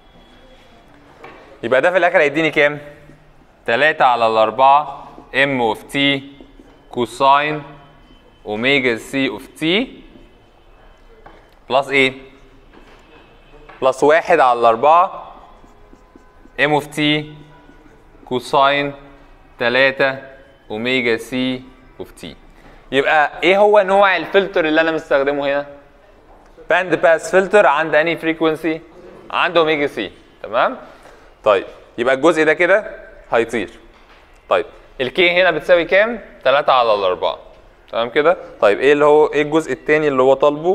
S1: يبقى ده في الاخر هيديني كام؟ 3 على الأربعة ام اوف تي كوساين اوميجا سي اوف تي بلس ايه؟ بلس واحد على الأربعة ام اوف تي كوساين 3 اوميجا سي اوف تي يبقى ايه هو نوع الفلتر اللي انا مستخدمه هنا؟ باند باس فلتر عند اني فريكونسي؟ عند اوميجا سي تمام؟ طيب يبقى الجزء ده كده هيطير طيب الكي هنا بتساوي كام؟ 3 على الأربعة تمام كده؟ طيب ايه اللي هو ايه الجزء التاني اللي هو طالبه؟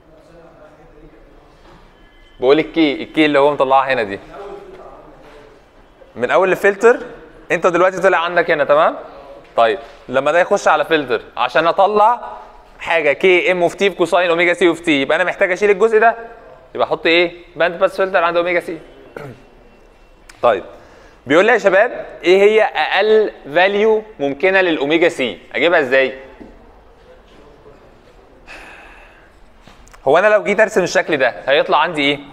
S1: بقول الكي الكي اللي هو مطلعها هنا دي من اول الفلتر انت دلوقتي طلع عندك هنا تمام؟ طيب لما ده يخش على فلتر عشان اطلع حاجه كي ام اوف تي بكوساين اوميجا سي اوف تي يبقى انا محتاج اشيل الجزء ده يبقى احط ايه باند باس فلتر عند اوميجا سي طيب بيقول لي يا شباب ايه هي اقل فاليو ممكنه للاوميجا سي اجيبها ازاي هو انا لو جيت ارسم الشكل ده هيطلع عندي ايه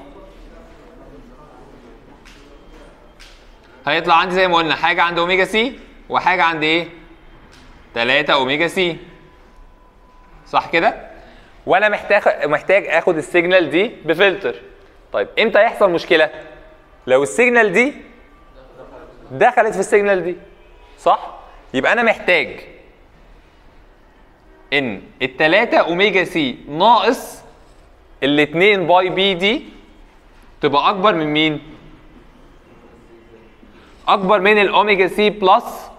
S1: هيطلع عندي زي ما قلنا حاجه عند اوميجا سي وحاجه عند ايه 3 اوميجا سي صح كده وانا محتاج محتاج اخد السيجنال دي بفلتر طيب امتى يحصل مشكله لو السيجنال دي دخلت في السيجنال دي صح يبقى انا محتاج ان التلاتة اوميجا سي ناقص الاتنين باي بي دي تبقى اكبر من مين اكبر من الاوميجا سي بلس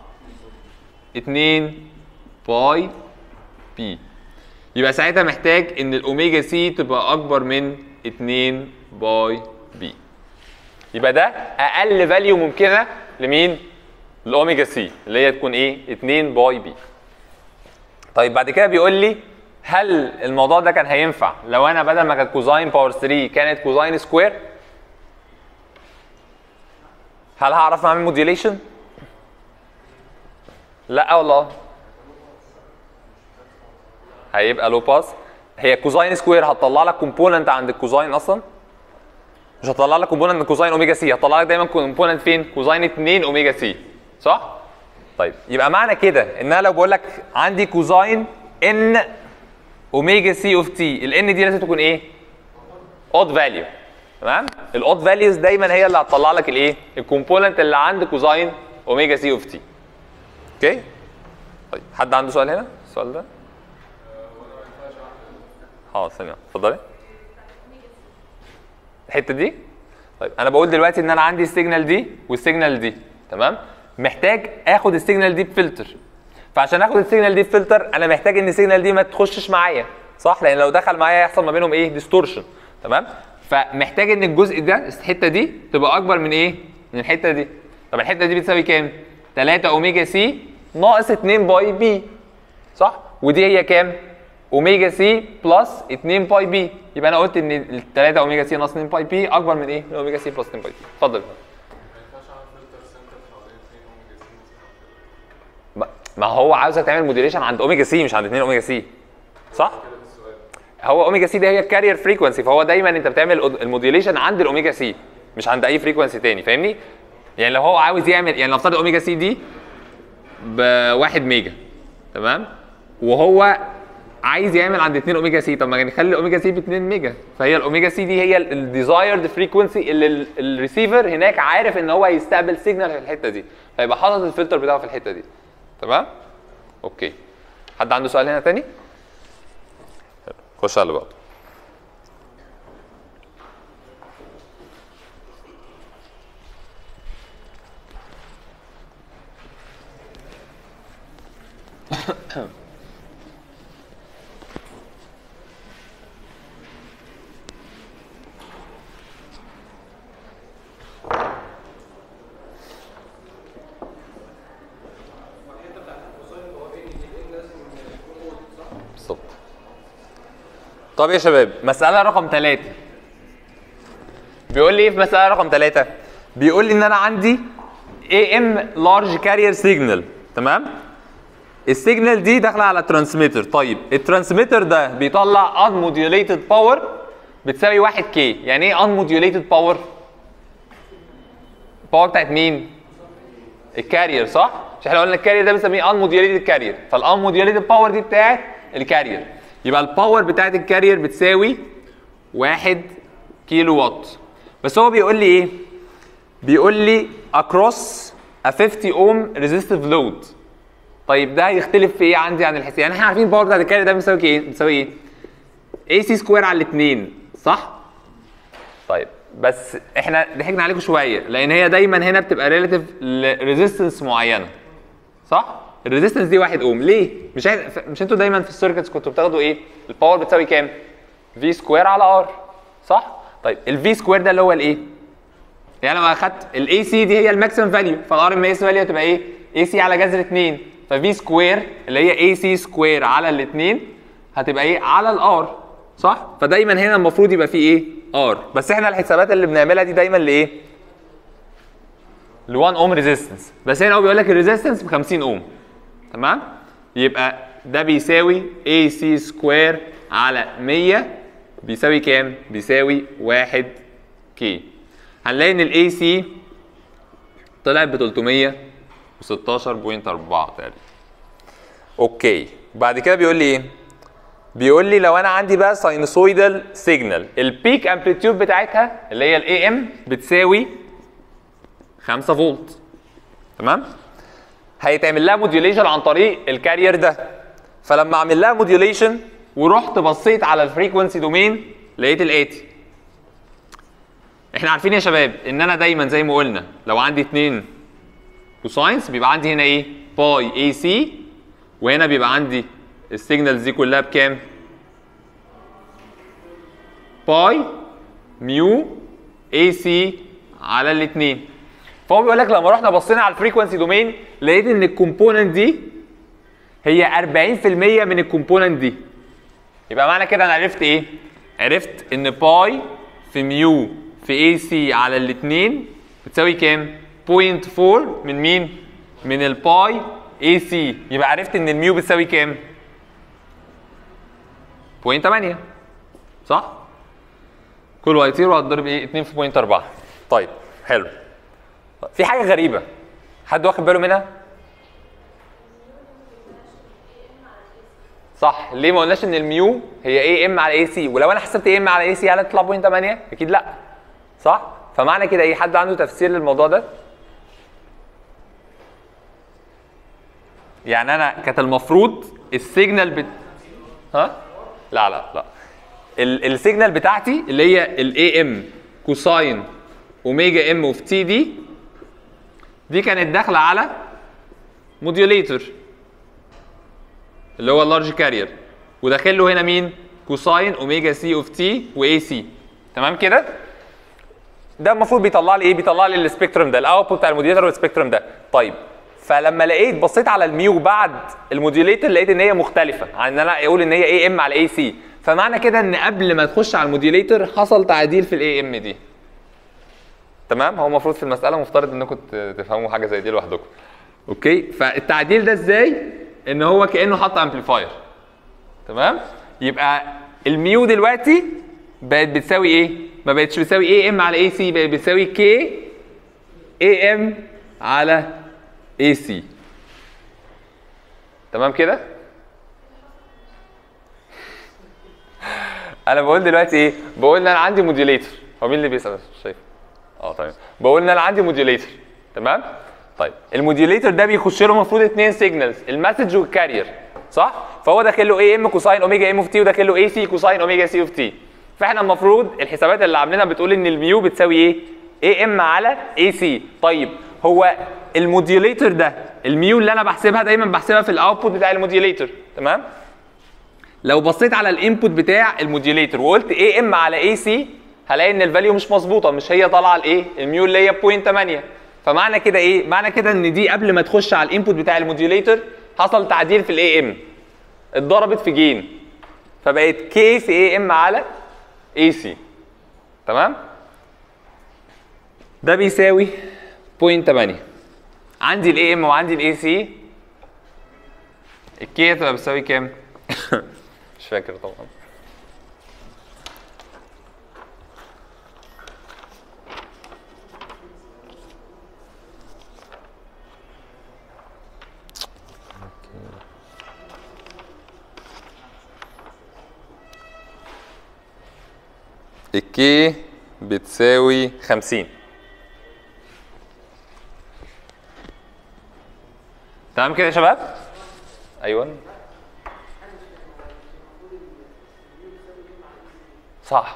S1: 2 باي بي يبقى ساعتها محتاج ان الاوميجا سي تبقى اكبر من 2 باي بي يبقى ده اقل فاليو ممكنه لمين الاوميجا سي اللي هي تكون ايه 2 باي بي طيب بعد كده بيقول لي هل الموضوع ده كان هينفع لو انا بدل ما كانت كوزاين باور 3 كانت كوزاين سكوير هل هعرف اعمل موديوليشن لا والله هيبقى لو باس هي كوزاين سكوير هتطلع لك كومبوننت عند الكوزاين اصلا مش هتطلع لك كومبوننت من كوزاين اوميجا سي هتطلع لك دايما كومبوننت فين كوزاين 2 اوميجا سي صح طيب يبقى معنى كده ان انا لو بقول لك عندي كوزاين ان اوميجا سي اوف تي الان دي لازم تكون ايه اود فاليو تمام الاود فاليوز دايما هي اللي هتطلع لك الايه الكومبوننت اللي عند كوزاين اوميجا سي اوف تي اوكي طيب حد عنده سؤال هنا السؤال ده اه ثانيه اتفضلي الحته دي طيب انا بقول دلوقتي ان انا عندي السيجنال دي والسيجنال دي تمام محتاج اخد السيجنال دي بفلتر فعشان اخد السيجنال دي بفلتر انا محتاج ان السيجنال دي ما تخشش معايا صح لان لو دخل معايا يحصل ما بينهم ايه ديستورشن تمام فمحتاج ان الجزء ده الحته دي تبقى اكبر من ايه من الحته دي طب الحته دي بتساوي كام 3 اوميجا سي ناقص 2 باي بي صح ودي هي كام اوميجا سي بلس 2 باي بي يبقى انا قلت ان ال 3 اوميجا سي ناقص 2 باي بي اكبر من ايه من اوميجا سي بلس 2 باي بي اتفضل ما- ما هو عاوزك تعمل موديليشن عند اوميجا سي مش عند 2 اوميجا سي صح هو اوميجا سي دي هي الكارير فريكونسي فهو دايما انت بتعمل الموديليشن عند الاوميجا سي مش عند اي فريكونسي تاني فاهمني يعني لو هو عاوز يعمل يعني نفترض اوميجا سي دي بواحد ميجا تمام وهو عايز يعمل عند 2 اوميجا سي طب ما نخلي الاوميجا سي ب 2 ميجا فهي الاوميجا سي دي هي الديزايرد فريكونسي اللي ال- الريسيفر هناك عارف ان هو هيستقبل سيجنال في الحته دي فيبقى حاطط الفلتر بتاعه في الحته دي تمام اوكي حد عنده سؤال هنا تاني خش على اللي بعده بالظبط طب يا شباب مسألة رقم ثلاثة بيقول لي ايه في مسألة رقم ثلاثة؟ بيقول لي ان انا عندي AM large carrier signal تمام؟ السيجنال دي داخله على ترانسميتر طيب الترانسميتر ده بيطلع unmodulated power بتساوي 1 k يعني ايه unmodulated power؟ باور بتاعت مين؟ الكارير صح؟ مش احنا قلنا الكارير ده بنسميه unmodulated كارير فالunmodulated باور دي بتاعت الكارير يبقى الباور بتاعت الكارير بتساوي 1 كيلو وات بس هو بيقول لي ايه؟ بيقول لي across a 50 ohm resistive load طيب ده هيختلف في ايه عندي عن الحساب يعني احنا عارفين الباور بتاعت الكارير ده بيساوي ايه؟ بيساوي ايه؟ اي سي سكوير على الاثنين صح؟ طيب بس احنا ضحكنا عليكم شويه لان هي دايما هنا بتبقى ريليتيف لريزيستنس معينه صح؟ الريزيستنس دي 1 اوم ليه؟ مش عايز مش انتوا دايما في السيركتس كنتوا بتاخدوا ايه؟ الباور بتساوي كام؟ في سكوير على ار صح؟ طيب الفي سكوير ده اللي هو الايه؟ يعني لو اخدت الاي سي دي هي الماكسيمم فاليو فالار ام اس فاليو هتبقى ايه؟ اي سي على جذر 2 ففي سكوير اللي هي اي سي سكوير على الاثنين هتبقى ايه؟ على الار صح فدايما هنا المفروض يبقى فيه ايه ار بس احنا الحسابات اللي بنعملها دي دايما لايه ل 1 اوم ريزيستنس بس هنا هو بيقول لك الريزيستنس ب 50 اوم تمام يبقى ده بيساوي اي سي سكوير على 100 بيساوي كام بيساوي 1 كي هنلاقي ان الاي سي طلعت ب 316.4 تقريبا اوكي بعد كده بيقول لي ايه بيقول لي لو انا عندي بقى ساينوسويدال سيجنال البيك امبليتيود بتاعتها اللي هي الاي ام بتساوي 5 فولت تمام هيتعمل لها موديوليشن عن طريق الكارير ده فلما اعمل لها موديوليشن ورحت بصيت على الفريكونسي دومين لقيت الاتي احنا عارفين يا شباب ان انا دايما زي ما قلنا لو عندي اتنين كوساينس بيبقى عندي هنا ايه باي اي سي وهنا بيبقى عندي السيجنالز دي كلها بكام باي ميو اي سي على الاثنين فهو بيقول لك لما رحنا بصينا على الفريكونسي دومين لقيت ان الكومبوننت دي هي 40% من الكومبوننت دي يبقى معنى كده انا عرفت ايه عرفت ان باي في ميو في اي سي على الاثنين بتساوي كام 0.4 من مين من الباي اي سي يبقى عرفت ان الميو بتساوي كام 0.8 صح كله هيطير وهتضرب ايه 2 في 0.4 طيب حلو طيب، في حاجه غريبه حد واخد باله منها صح ليه ما قلناش ان الميو هي اي ام على اي سي ولو انا حسبت اي ام على اي سي هل تطلع 0.8 اكيد لا صح فمعنى كده ايه حد عنده تفسير للموضوع ده يعني انا كانت المفروض السيجنال بت... ها لا لا لا ال- السيجنال بتاعتي اللي هي الاي ام كوساين اوميجا ام اوف تي دي دي كانت داخله على موديوليتور اللي هو اللارج كارير وداخل له هنا مين كوساين اوميجا سي اوف تي واي سي تمام كده ده المفروض بيطلع لي ايه بيطلع لي السبيكترم ده الاوتبوت بتاع الموديوليتور والسبيكترم ده طيب فلما لقيت بصيت على الميو بعد الموديوليتور لقيت ان هي مختلفه عن ان انا اقول ان هي اي ام على اي سي فمعنى كده ان قبل ما تخش على الموديوليتور حصل تعديل في الاي ام دي تمام هو المفروض في المساله مفترض انكم ت- تفهموا حاجه زي دي لوحدكم اوكي فالتعديل ده ازاي ان هو كانه حط امبليفاير تمام يبقى الميو دلوقتي بقت بتساوي ايه ما بقتش بتساوي اي ام على اي سي بقت بتساوي كي اي ام على اي سي تمام كده انا بقول دلوقتي ايه بقول ان انا عندي موديوليتور هو مين اللي بيسال مش شايف اه تمام بقول ان انا عندي موديوليتور تمام طيب الموديوليتور ده بيخش له المفروض اثنين سيجنالز المسج والكارير صح فهو داخل له اي ام كوساين اوميجا ام اوف تي وداخل له اي سي كوساين اوميجا سي اوف تي فاحنا المفروض الحسابات اللي عاملينها بتقول ان الميو بتساوي ايه اي ام على اي سي طيب هو الموديوليتور ده الميو اللي انا بحسبها دايما بحسبها في الاوتبوت بتاع الموديوليتور تمام لو بصيت على الانبوت بتاع الموديوليتور وقلت اي ام على اي سي هلاقي ان الفاليو مش مظبوطه مش هي طالعه الايه الميو اللي هي 0.8 فمعنى كده ايه معنى كده ان دي قبل ما تخش على الانبوت بتاع الموديوليتور حصل تعديل في الاي ام اتضربت في جين فبقت كي في اي ام على اي سي تمام ده بيساوي 0.8 عندي الاي ام وعندي الاي سي الكي هتبقى بتساوي كام مش فاكر طبعا الكي بتساوي 50 تمام كده يا شباب ايوه صح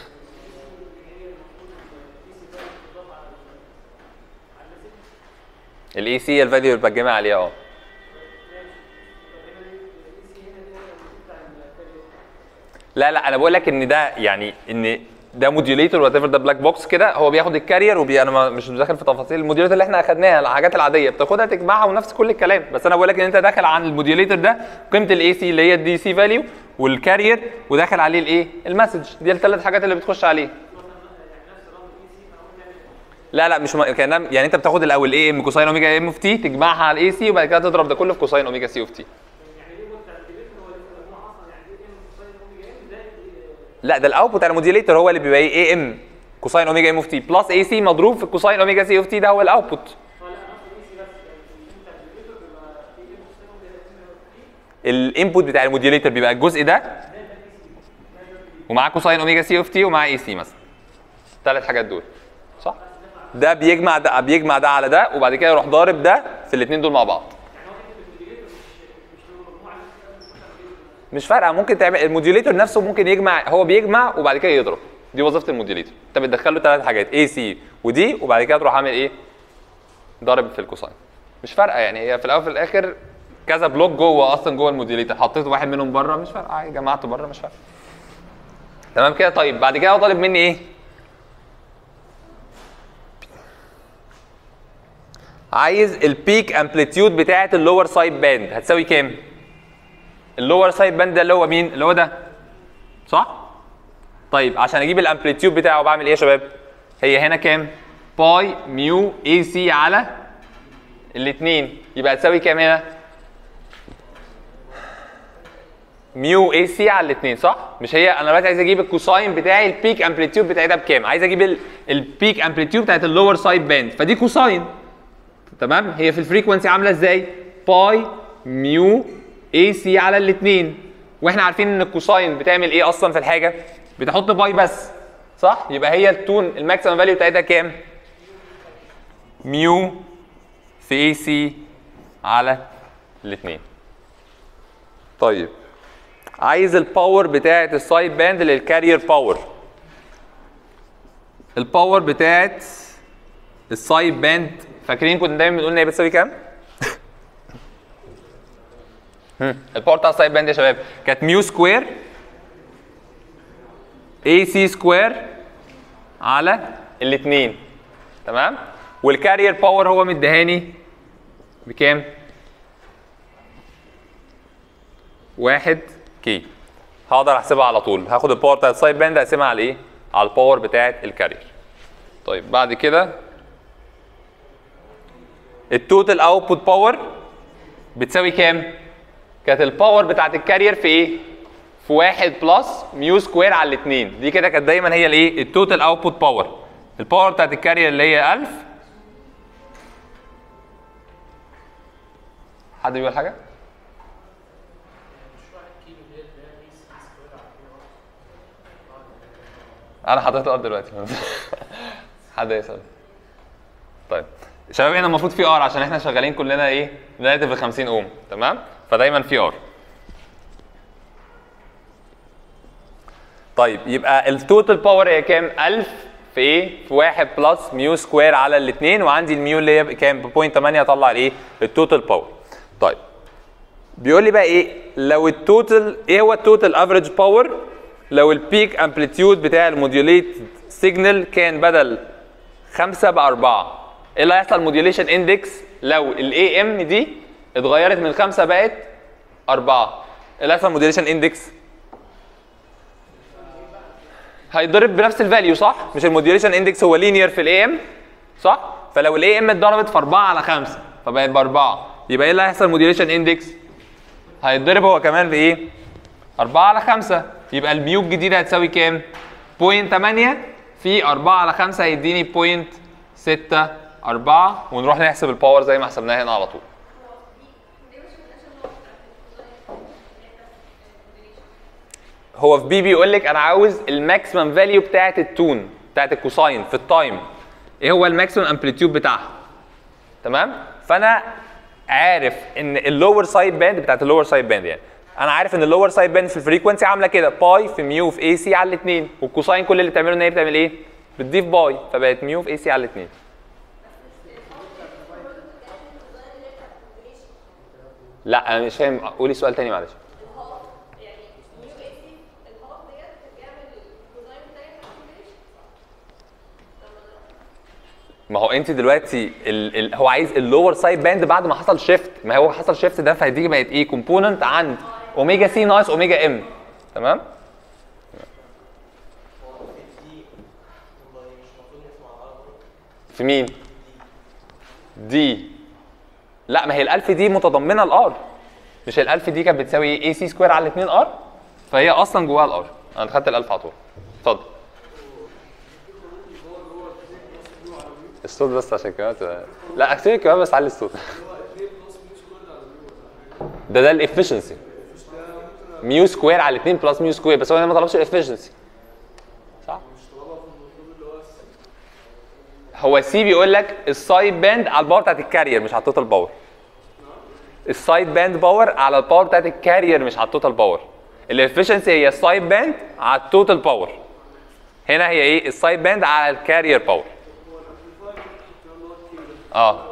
S1: الاي سي الفاليو اللي بتجمع عليها اه لا لا انا بقول لك ان ده يعني ان ده موديوليتور وات ايفر ده بلاك بوكس كده هو بياخد الكارير وبي انا ما- مش داخل في تفاصيل الموديوليتور اللي احنا اخدناها الحاجات العاديه بتاخدها تجمعها ونفس كل الكلام بس انا بقول لك ان انت داخل عن الموديوليتور ده قيمه الاي سي اللي هي الدي سي فاليو والكارير وداخل عليه الايه المسج دي الثلاث حاجات اللي بتخش عليه لا لا مش م... كانها يعني انت بتاخد الاول ايه ام كوساين اوميجا ام اوف تي تجمعها على الاي سي وبعد كده تضرب ده كله في كوساين اوميجا سي اوف تي لا ده الاوتبوت بتاع الموديليتور هو اللي بيبقى ايه اي ام كوساين اوميجا ام اوف تي بلس اي سي مضروب في الكوساين اوميجا سي اوف تي ده هو الاوتبوت الانبوت بتاع الموديليتور بيبقى الجزء ده ومعاه كوساين اوميجا سي اوف تي ومعاه اي سي مثلا الثلاث حاجات دول صح ده بيجمع ده بيجمع ده على ده وبعد كده يروح ضارب ده في الاثنين دول مع بعض مش فارقه ممكن تعمل الموديوليتور نفسه ممكن يجمع هو بيجمع وبعد كده يضرب دي وظيفه الموديوليتور انت بتدخل له ثلاث حاجات اي سي ودي وبعد كده تروح عامل ايه ضارب في الكوساين مش فارقه يعني هي في الاول وفي الاخر كذا بلوك جوه اصلا جوه الموديوليتور حطيت واحد منهم بره مش فارقه عادي جمعته بره مش فارقه تمام كده طيب بعد كده هو طالب مني ايه عايز البيك امبليتيود بتاعه اللور سايد باند هتساوي كام اللور سايد باند ده اللي هو مين اللي هو ده صح طيب عشان اجيب الامبليتيود بتاعه بعمل ايه يا شباب هي هنا كام باي ميو اي سي على الاثنين يبقى هتساوي كام هنا ميو اي سي على الاثنين صح مش هي انا دلوقتي عايز اجيب الكوساين بتاعي البيك امبليتيود بتاعي ده بكام عايز اجيب ال- البيك امبليتيود بتاعت اللور سايد باند فدي كوساين تمام هي في الفريكونسي عامله ازاي باي ميو اي سي على الاثنين واحنا عارفين ان الكوساين بتعمل ايه اصلا في الحاجه بتحط باي بس صح يبقى هي التون الماكسيمم فاليو بتاعتها كام ميو في اي سي على الاثنين طيب عايز الباور بتاعت السايد باند للكارير باور الباور بتاعت السايد باند فاكرين كنا دايما بنقول ان هي بتساوي كام؟ هم، الباور بتاع السايد باند يا شباب كانت ميو سكوير اي سي سكوير على الاثنين تمام؟ والكارير باور هو مديهاني بكام؟ واحد كي هقدر احسبها على طول هاخد الباور بتاعت السايد باند اقسمها على ايه؟ على الباور بتاعت الكارير طيب بعد كده التوتال اوتبوت باور بتساوي كام؟ كانت الباور بتاعت الكارير في ايه؟ في 1 بلس ميو سكوير على الاثنين دي كده كانت دايما هي الايه؟ التوتال اوتبوت باور الباور بتاعت الكارير اللي هي 1000 حد بيقول حاجه؟ انا حطيت ار دلوقتي حد يسال طيب شباب هنا المفروض في ار عشان احنا شغالين كلنا ايه ريلاتيف ل 50 اوم تمام فدايما في ار طيب يبقى التوتال باور هي كام 1000 في ايه في 1 بلس ميو سكوير على الاثنين وعندي الميو اللي هي كام ب 0.8 اطلع الايه التوتال باور طيب بيقول لي بقى ايه لو التوتال ايه هو التوتال افريج باور لو البيك امبليتيود بتاع الموديوليت سيجنال كان بدل 5 ب 4 ايه اللي هيحصل موديوليشن اندكس لو الاي ام دي اتغيرت من 5 بقت 4 ايه اللي هيحصل موديوليشن اندكس هيتضرب بنفس الفاليو صح مش الموديوليشن اندكس هو لينير في الاي ام صح فلو الاي ام اتضربت في 4 على 5 فبقت ب 4 يبقى ايه اللي هيحصل موديوليشن اندكس هيتضرب هو كمان بايه 4 على 5 يبقى الميو الجديده هتساوي كام 0.8 في 4 على 5 هيديني 0.6 4 ونروح نحسب الباور زي ما حسبناها هنا على طول هو في بي بيقول لك انا عاوز الماكسيمم فاليو بتاعت التون بتاعت الكوساين في التايم ايه هو الماكسيمم امبليتيود بتاعها تمام فانا عارف ان اللور سايد باند بتاعت اللور سايد باند يعني انا عارف ان اللور سايد باند في الفريكونسي عامله كده باي في ميو في اي سي على الاثنين والكوساين كل اللي بتعمله ان هي بتعمل ايه بتضيف باي فبقت ميو في اي سي على الاثنين لا انا مش فاهم قولي سؤال تاني معلش ما هو انت دلوقتي ال ال هو عايز اللور سايد باند بعد ما حصل شيفت ما هو حصل شيفت ده فهتيجي بقت ايه كومبوننت عند اوميجا سي ناقص اوميجا ام تمام في مين دي لا ما هي الالف دي متضمنه الار مش الالف دي كانت بتساوي ايه سي سكوير على 2 ار فهي اصلا جواها الار انا خدت الالف على طول اتفضل الصوت بس عشان كمان تبقى- لا اكتبي كمان بس علي الصوت ده ده الافشنسي ميو سكوير على 2 بلس ميو سكوير بس هو هنا ما طلبش الافشنسي صح هو سي بيقول لك السايد باند على الباور بتاعت الكارير مش على التوتال باور السايد باند باور على الباور بتاعت الكارير مش على التوتال باور الافشنسي هي السايد باند على التوتال باور هنا هي ايه السايد باند على الكارير باور اه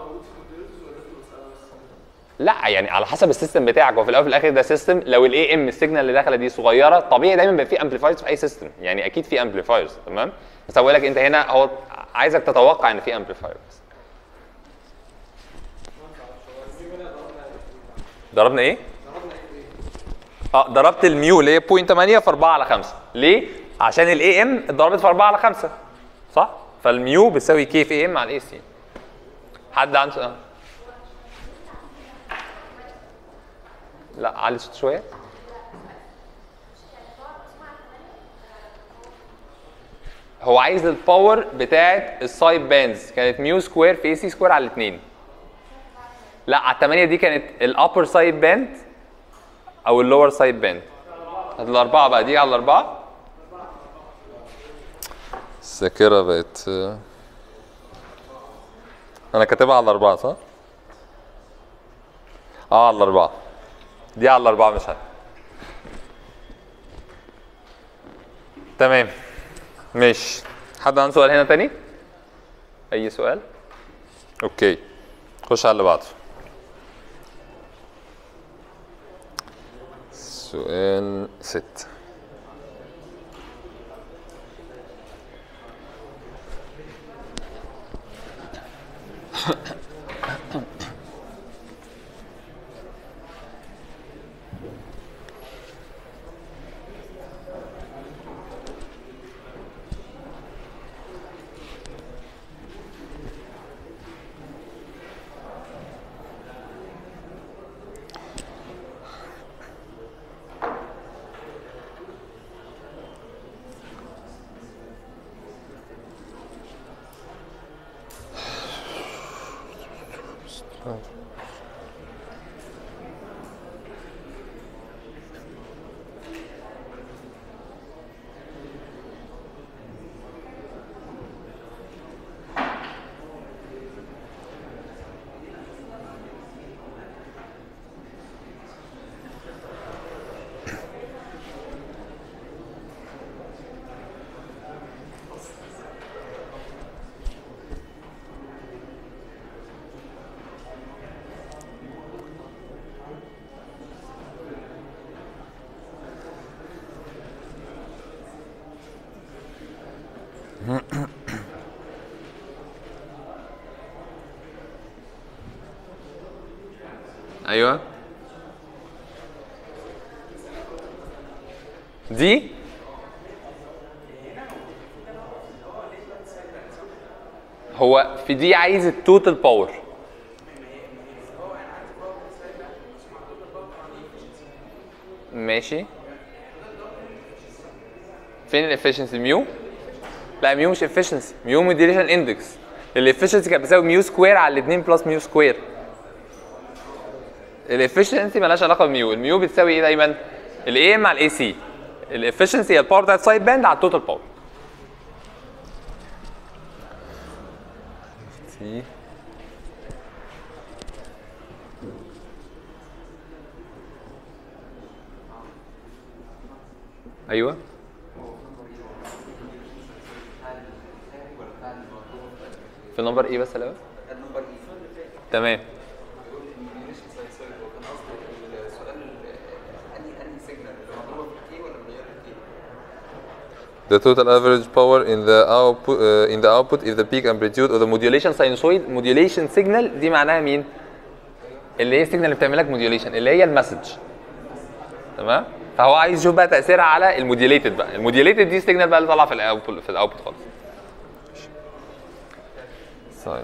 S1: لا يعني على حسب السيستم بتاعك هو في الاول وفي الاخر ده سيستم لو الاي ام السيجنال اللي داخله دي صغيره طبيعي دايما بيبقى في امبليفايرز في اي سيستم يعني اكيد في امبليفايرز تمام بس هقول لك انت هنا هو عايزك تتوقع ان في امبليفايرز ضربنا ايه؟ اه ضربت الميو اللي هي 0.8 في 4 على 5 ليه؟ عشان الاي ام اتضربت في 4 على 5 صح؟ فالميو بتساوي كي في ام على الاي سي حد عنده سؤال؟ لا علي الصوت شويه هو عايز الباور بتاعت السايد باندز كانت ميو سكوير في اي سي سكوير على الاثنين لا على الثمانيه دي كانت الابر سايد باند او اللور سايد باند الاربعه بقى دي على الاربعه الذاكره بقت انا كاتبها على الاربعه صح؟ اه على الاربعه دي على الاربعه مش عارف تمام ماشي حد عنده سؤال هنا تاني اي سؤال اوكي خش على اللي بعده سؤال ست ايوه دي هو في دي عايز التوتال باور ماشي فين الافشنسي ميو لا ميو مش efficiency ميو موديليشن اندكس الافشنسي كانت بتساوي ميو سكوير على الاثنين بلس ميو سكوير الافشنسي مالهاش علاقه بميو الميو بتساوي ايه دايما الاي ام على الاي سي الافشنسي هي الباور بتاعت سايد باند على التوتال باور ايوه في النمبر ايه بس الاول
S2: النمبر ايه
S1: تمام
S2: الديمينيشن ساينسويد هو كان قصدي السؤال انهي انهي سيجنال اللي مضروبه في الكي ولا من غير الكي
S1: the total average power in the output uh, in the output if the peak amplitude of the modulation sinusoid modulation signal دي معناها مين؟ اللي هي السيجنال اللي بتعمل لك موديوليشن اللي هي المسج تمام؟ فهو عايز يشوف بقى تاثيرها على الموديوليتد بقى الموديوليتد دي السيجنال بقى اللي طالعه في الاوتبوت في الاوتبوت خالص طيب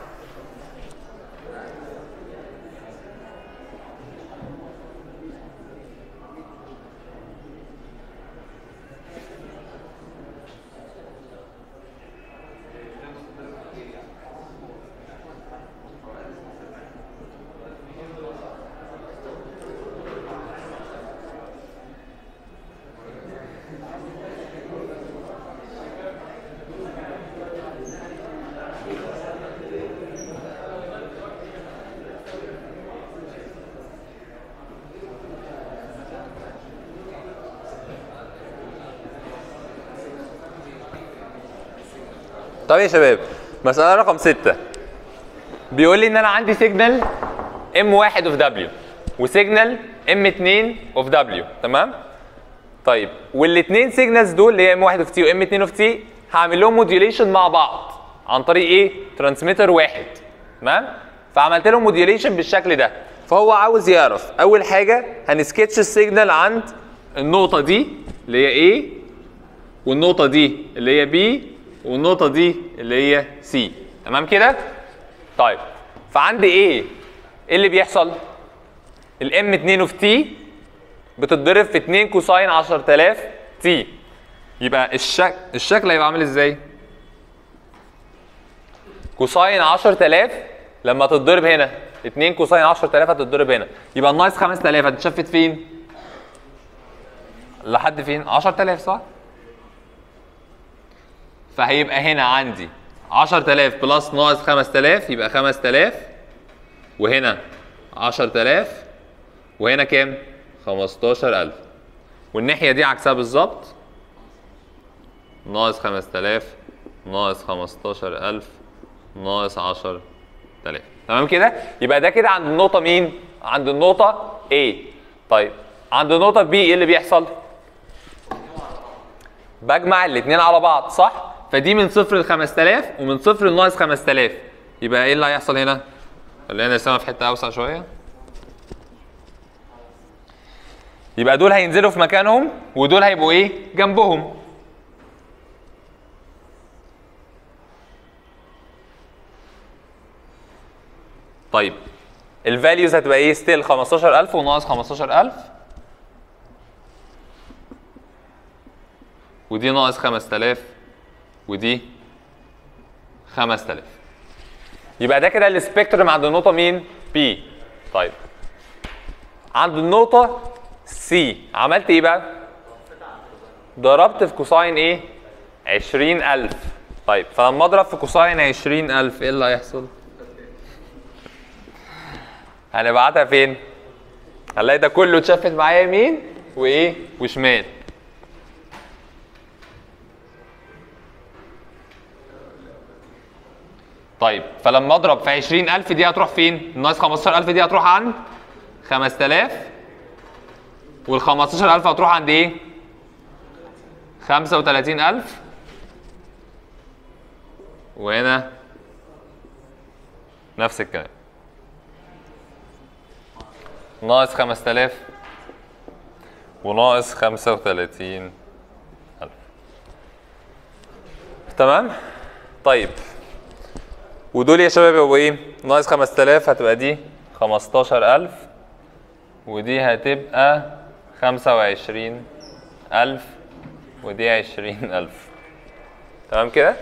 S1: طب يا شباب مسألة رقم ستة بيقول لي إن أنا عندي سيجنال M1 اوف W وسيجنال M2 اوف W تمام؟ طيب والاثنين سيجنالز دول اللي هي M1 اوف T و M2 اوف T هعمل لهم موديوليشن مع بعض عن طريق إيه؟ ترانسميتر واحد تمام؟ فعملت لهم موديوليشن بالشكل ده فهو عاوز يعرف أول حاجة هنسكتش السيجنال عند النقطة دي اللي هي A والنقطة دي اللي هي B والنقطة دي اللي هي C تمام كده؟ طيب فعندي ايه؟ ايه اللي بيحصل؟ الام 2 اوف تي بتتضرب في 2 كوساين 10000 تي يبقى الشكل الشكل هيبقى عامل ازاي؟ كوساين 10000 لما تتضرب هنا 2 كوساين 10000 هتتضرب هنا يبقى الناقص 5000 هتتشفت فين؟ لحد فين؟ 10000 صح؟ فهيبقى هنا عندي 10000 بلس ناقص 5000 يبقى 5000 وهنا 10000 وهنا كام؟ 15000 والناحية دي عكسها بالظبط ناقص 5000 ناقص 15000 ناقص 10000 تمام كده؟ يبقى ده كده عند النقطة مين؟ عند النقطة A طيب عند النقطة B ايه اللي بيحصل؟ بجمع الاثنين على بعض صح؟ فدي من صفر ل 5000 ومن صفر لناقص 5000 يبقى ايه اللي هيحصل هنا؟ خلينا نرسمها في حته اوسع شويه يبقى دول هينزلوا في مكانهم ودول هيبقوا ايه؟ جنبهم طيب الفاليوز هتبقى ايه؟ ستيل 15000 وناقص 15000 ودي ناقص 5000 ودي 5000 يبقى ده كده السبيكترم عند النقطة مين؟ B طيب عند النقطة C عملت ايه بقى؟ ضربت في كوساين ايه؟ 20000 طيب فلما اضرب في كوساين 20000 ايه اللي هيحصل؟ هنبعتها فين؟ هنلاقي ده كله اتشفت معايا يمين وايه؟ وشمال طيب فلما اضرب في 20000 دي هتروح فين؟ ناقص 15000 دي هتروح عند 5000 وال 15000 هتروح عند ايه؟ 35000 وهنا نفس الكلام ناقص 5000 وناقص 35000 تمام؟ طيب ودول يا شباب يبقوا ايه؟ ناقص 5000 هتبقى دي 15000 ودي هتبقى 25000 ودي 20000 تمام كده؟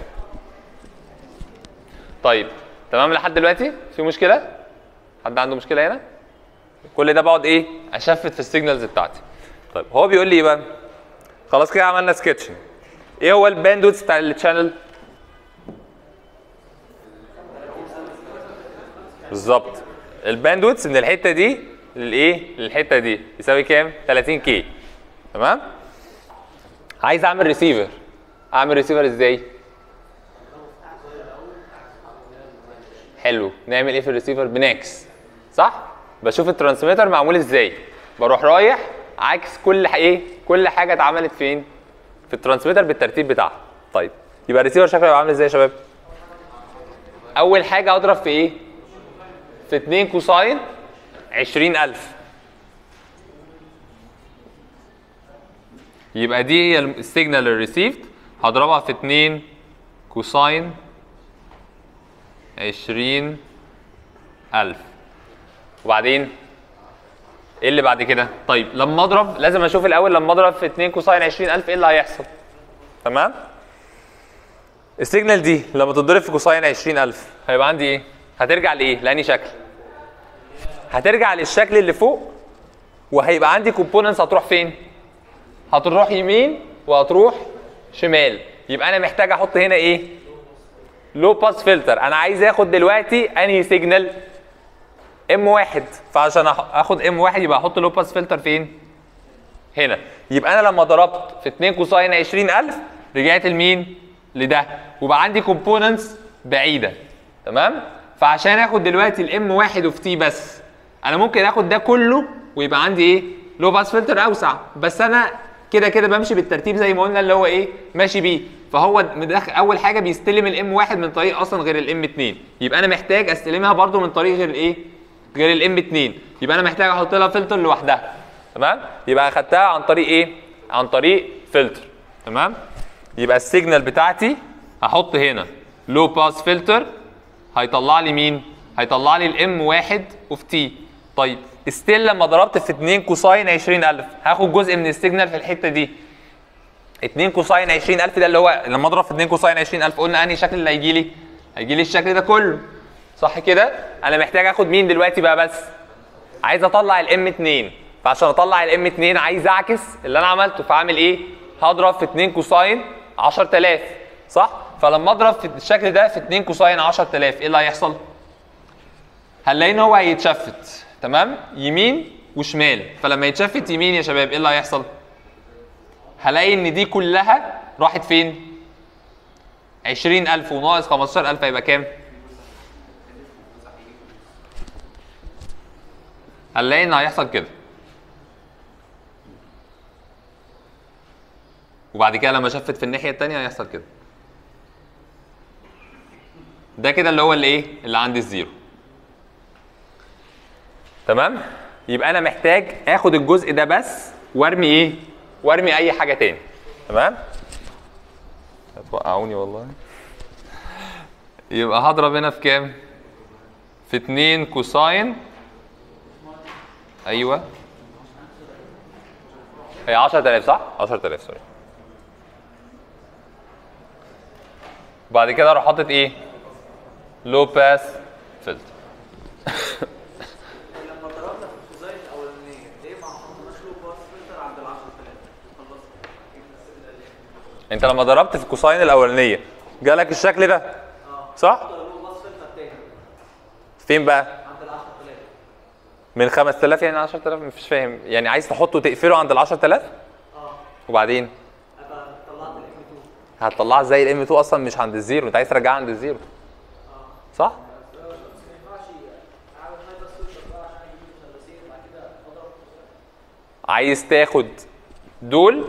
S1: طيب تمام لحد دلوقتي؟ في مشكلة؟ حد عنده مشكلة هنا؟ كل ده بقعد ايه؟ اشفت في السيجنالز بتاعتي. طيب هو بيقول لي ايه بقى؟ خلاص كده عملنا سكتشنج. ايه هو الباندويث بتاع الشانل؟ بالظبط الباندويث من الحته دي للايه للحته دي يساوي كام 30 كي تمام عايز اعمل ريسيفر اعمل ريسيفر ازاي حلو نعمل ايه في الريسيفر بنعكس صح بشوف الترانسميتر معمول ازاي بروح رايح عكس كل ح- ايه كل حاجه اتعملت فين في الترانسميتر بالترتيب بتاعها طيب يبقى الريسيفر شكله هيبقى عامل ازاي يا شباب اول حاجه اضرب في ايه في 2 كوساين 20000 يبقى دي هي السيجنال اللي ريسيفد هضربها في 2 كوساين 20000 وبعدين ايه اللي بعد كده؟ طيب لما اضرب لازم اشوف الاول لما اضرب في 2 كوساين 20000 ايه اللي هيحصل؟ تمام؟ السيجنال دي لما تتضرب في كوساين 20000 هيبقى عندي ايه؟ هترجع لايه؟ لاني شكل؟ هترجع للشكل اللي فوق وهيبقى عندي كومبوننتس هتروح فين؟ هتروح يمين وهتروح شمال يبقى انا محتاج احط هنا ايه؟ لو باس فلتر انا عايز اخد دلوقتي انهي سيجنال؟ ام واحد فعشان أح- اخد ام واحد يبقى احط لو باس فلتر فين؟ هنا يبقى انا لما ضربت في 2 كوساين 20000 رجعت لمين؟ لده وبقى عندي كومبوننتس بعيده تمام؟ فعشان اخد دلوقتي الام واحد اوف تي بس انا ممكن اخد ده كله ويبقى عندي ايه؟ لو باس فلتر اوسع بس انا كده كده بمشي بالترتيب زي ما قلنا اللي هو ايه؟ ماشي بيه فهو مدخل اول حاجه بيستلم الام واحد من طريق اصلا غير الام 2 يبقى انا محتاج استلمها برده من طريق غير الايه؟ غير الام 2 يبقى انا محتاج احط لها فلتر لوحدها تمام يبقى اخدتها عن طريق ايه عن طريق فلتر تمام يبقى السيجنال بتاعتي هحط هنا لو باس فلتر هيطلع لي مين هيطلع لي الام واحد اوف تي طيب ستيل لما ضربت في 2 كوساين 20000 هاخد جزء من السيجنال في الحته دي 2 كوساين 20000 ده اللي هو لما اضرب في 2 كوساين 20000 قلنا انهي شكل اللي هيجي لي هيجي لي الشكل ده كله صح كده انا محتاج اخد مين دلوقتي بقى بس عايز اطلع الام 2 فعشان اطلع الام 2 عايز اعكس اللي انا عملته فاعمل ايه هضرب في 2 كوساين 10000 صح فلما اضرب في الشكل ده في 2 كوساين 10000 ايه اللي هيحصل هنلاقي ان هو هيتشفت تمام يمين وشمال فلما يتشفت يمين يا شباب ايه اللي هيحصل هلاقي ان دي كلها راحت فين 20000 وناقص 15000 هيبقى كام هنلاقي ان هيحصل كده وبعد كده لما شفت في الناحيه الثانيه هيحصل كده ده كده اللي هو اللي ايه اللي عند الزيرو تمام يبقى انا محتاج اخد الجزء ده بس وارمي ايه وارمي اي حاجه تاني تمام هتوقعوني والله يبقى هضرب هنا في كام في 2 كوساين ايوه هي 10000 صح 10000 سوري بعد كده اروح حاطط ايه لو باس فلتر
S2: لما ضربنا في الخزاين الاولانيه ليه ما حطيناش له باس فلتر عند ال 10000 خلصنا
S1: انت لما ضربت في الكوساين الاولانيه جالك الشكل ده صح
S2: له باس فلتر تاني
S1: فين بقى
S2: عند ال 10000
S1: من 5000 يعني 10000 مش فاهم يعني عايز تحطه تقفله عند ال 10000
S2: اه
S1: وبعدين
S2: ابقى طلعت الام 2
S1: هتطلعها زي الام 2 اصلا مش عند الزيرو انت عايز ترجعها عند الزيرو صح عايز تاخد دول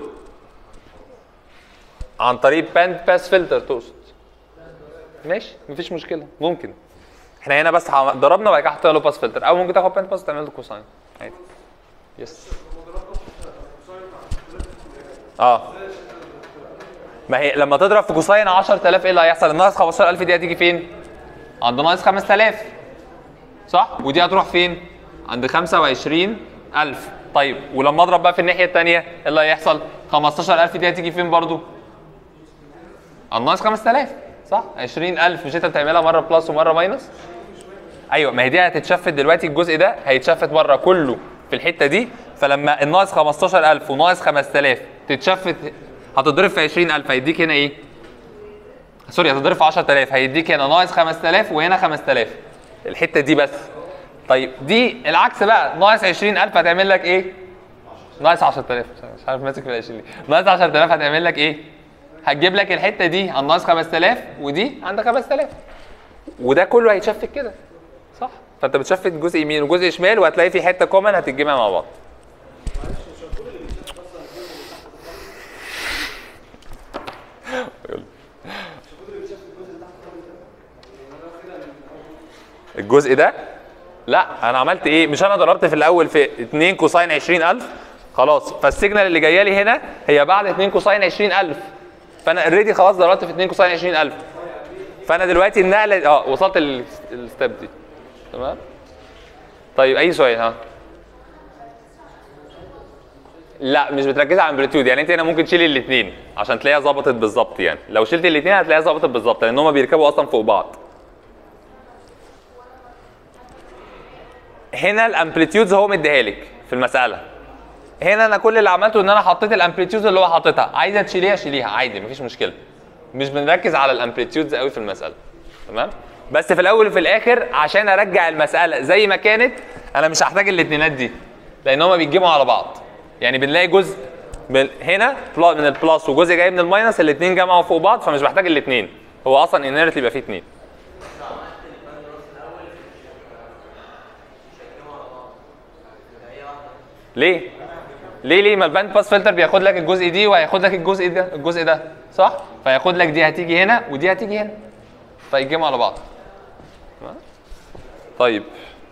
S1: عن طريق باند باس فلتر تقصد ماشي مفيش مشكله ممكن احنا هنا بس ح- ضربنا وبعد كده حطينا له باس فلتر او ممكن تاخد باند باس تعمل له كوساين عادي يس اه ما هي لما تضرب في كوساين 10000 ايه اللي هيحصل؟ الناقص 15000 دي هتيجي فين؟ عند ناقص 5000 صح؟ ودي هتروح فين؟ عند 25000 طيب ولما اضرب بقى في الناحيه الثانيه ايه اللي هيحصل؟ 15000 دي هتيجي فين برضو؟ عند ناقص 5000 صح؟ 20000 مش انت بتعملها مره بلس ومره ماينس؟ ايوه ما هي دي هتتشفت دلوقتي الجزء ده هيتشفت بره كله في الحته دي فلما الناقص 15000 وناقص 5000 تتشفت هتضرب في 20000 هيديك هنا ايه؟ سوري هتضرب في 10000 هيديك هنا ناقص 5000 وهنا 5000 الحته دي بس طيب دي العكس بقى ناقص 20000 هتعمل لك ايه؟ ناقص 10000 مش عارف ماسك في ال 20 ليه ناقص 10000 هتعمل لك ايه؟ هتجيب لك الحته دي عند ناقص 5000 ودي عند 5000 وده كله هيتشفت كده صح فانت بتشفت جزء يمين وجزء شمال وهتلاقي في حته كومن هتتجمع مع بعض الجزء ده لا انا عملت ايه مش انا ضربت في الاول في 2 كوساين 20000 خلاص فالسيجنال اللي جايه لي هنا هي بعد 2 كوساين 20000 فانا اوريدي خلاص ضربت في 2 كوساين 20000 فانا دلوقتي النقله اه وصلت ال- الستيب دي تمام طيب اي سؤال ها لا مش بتركزي على الامبليتيود يعني انت هنا ممكن تشيلي الاثنين عشان تلاقيها ظبطت بالظبط يعني لو شلت الاثنين هتلاقيها ظبطت بالظبط لان هما بيركبوا اصلا فوق بعض هنا الامبليتيودز هو مديها لك في المساله هنا انا كل اللي عملته ان انا حطيت الامبليتيودز اللي هو حاططها عايزه تشيليها شيليها عادي مفيش مشكله مش بنركز على الامبليتيودز قوي في المساله تمام بس في الاول وفي الاخر عشان ارجع المساله زي ما كانت انا مش هحتاج الاثنينات دي لان هما بيتجمعوا على بعض يعني بنلاقي جزء من هنا بلا- من البلس وجزء جاي من الماينس الاثنين جمعوا فوق بعض فمش بحتاج الاثنين هو اصلا انيرت يبقى فيه اثنين ليه؟ ليه ليه ما الباند باس فلتر بياخد لك الجزء دي وهياخد لك الجزء ده الجزء ده صح؟ فياخد لك دي هتيجي هنا ودي هتيجي هنا فيتجمعوا على بعض تمام؟ طيب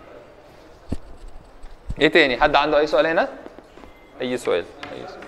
S1: ايه تاني؟ حد عنده اي سؤال هنا؟ اي سؤال اي سؤال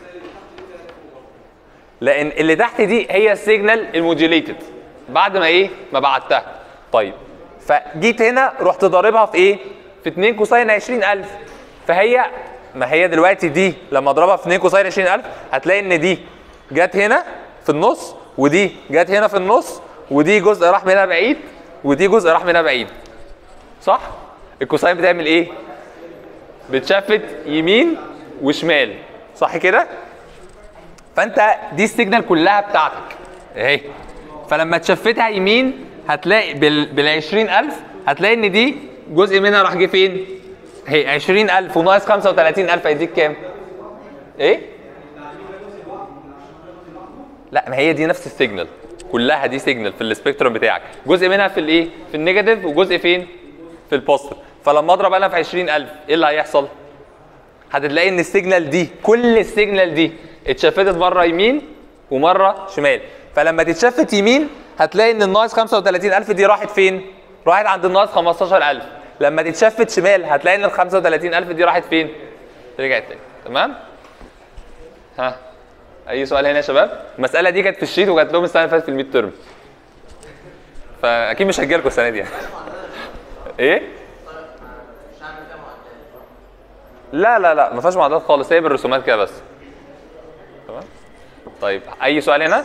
S1: لان اللي تحت دي هي السيجنال الموديوليتد بعد ما ايه؟ ما بعتها طيب فجيت هنا رحت ضاربها في ايه؟ في 2 كوساين 20000 فهي ما هي دلوقتي دي لما اضربها في 2 كوساين 20000 هتلاقي ان دي جت هنا في النص ودي جت هنا في النص ودي جزء راح منها بعيد ودي جزء راح منها بعيد صح؟ الكوساين بتعمل ايه؟ بتشفت يمين وشمال صح كده؟ فانت دي السيجنال كلها بتاعتك اهي فلما تشفتها يمين هتلاقي بال بال 20000 هتلاقي ان دي جزء منها راح جه فين؟ هي 20000 وناقص 35000 هيديك كام؟ ايه؟ لا ما هي دي نفس السيجنال كلها دي سيجنال في السبيكترم بتاعك جزء منها في الايه؟ في النيجاتيف وجزء فين؟ في البوزيتيف فلما اضرب انا في 20000 ايه اللي هيحصل؟ هتلاقي ان السيجنال دي كل السيجنال دي اتشفتت مره يمين ومره شمال فلما تتشفت يمين هتلاقي ان الناقص 35000 دي راحت فين؟ راحت عند الناقص 15000 لما تتشفت شمال هتلاقي ان ال 35000 دي راحت فين؟ رجعت تاني تمام؟ ها اي سؤال هنا يا شباب؟ المساله دي كانت في الشيت وجات لهم السنه اللي فاتت في الميد ترم فاكيد مش هتجيلكم السنه دي يعني ايه؟ لا لا لا ما فيهاش معادلات خالص هي بالرسومات كده بس تمام طيب اي سؤال هنا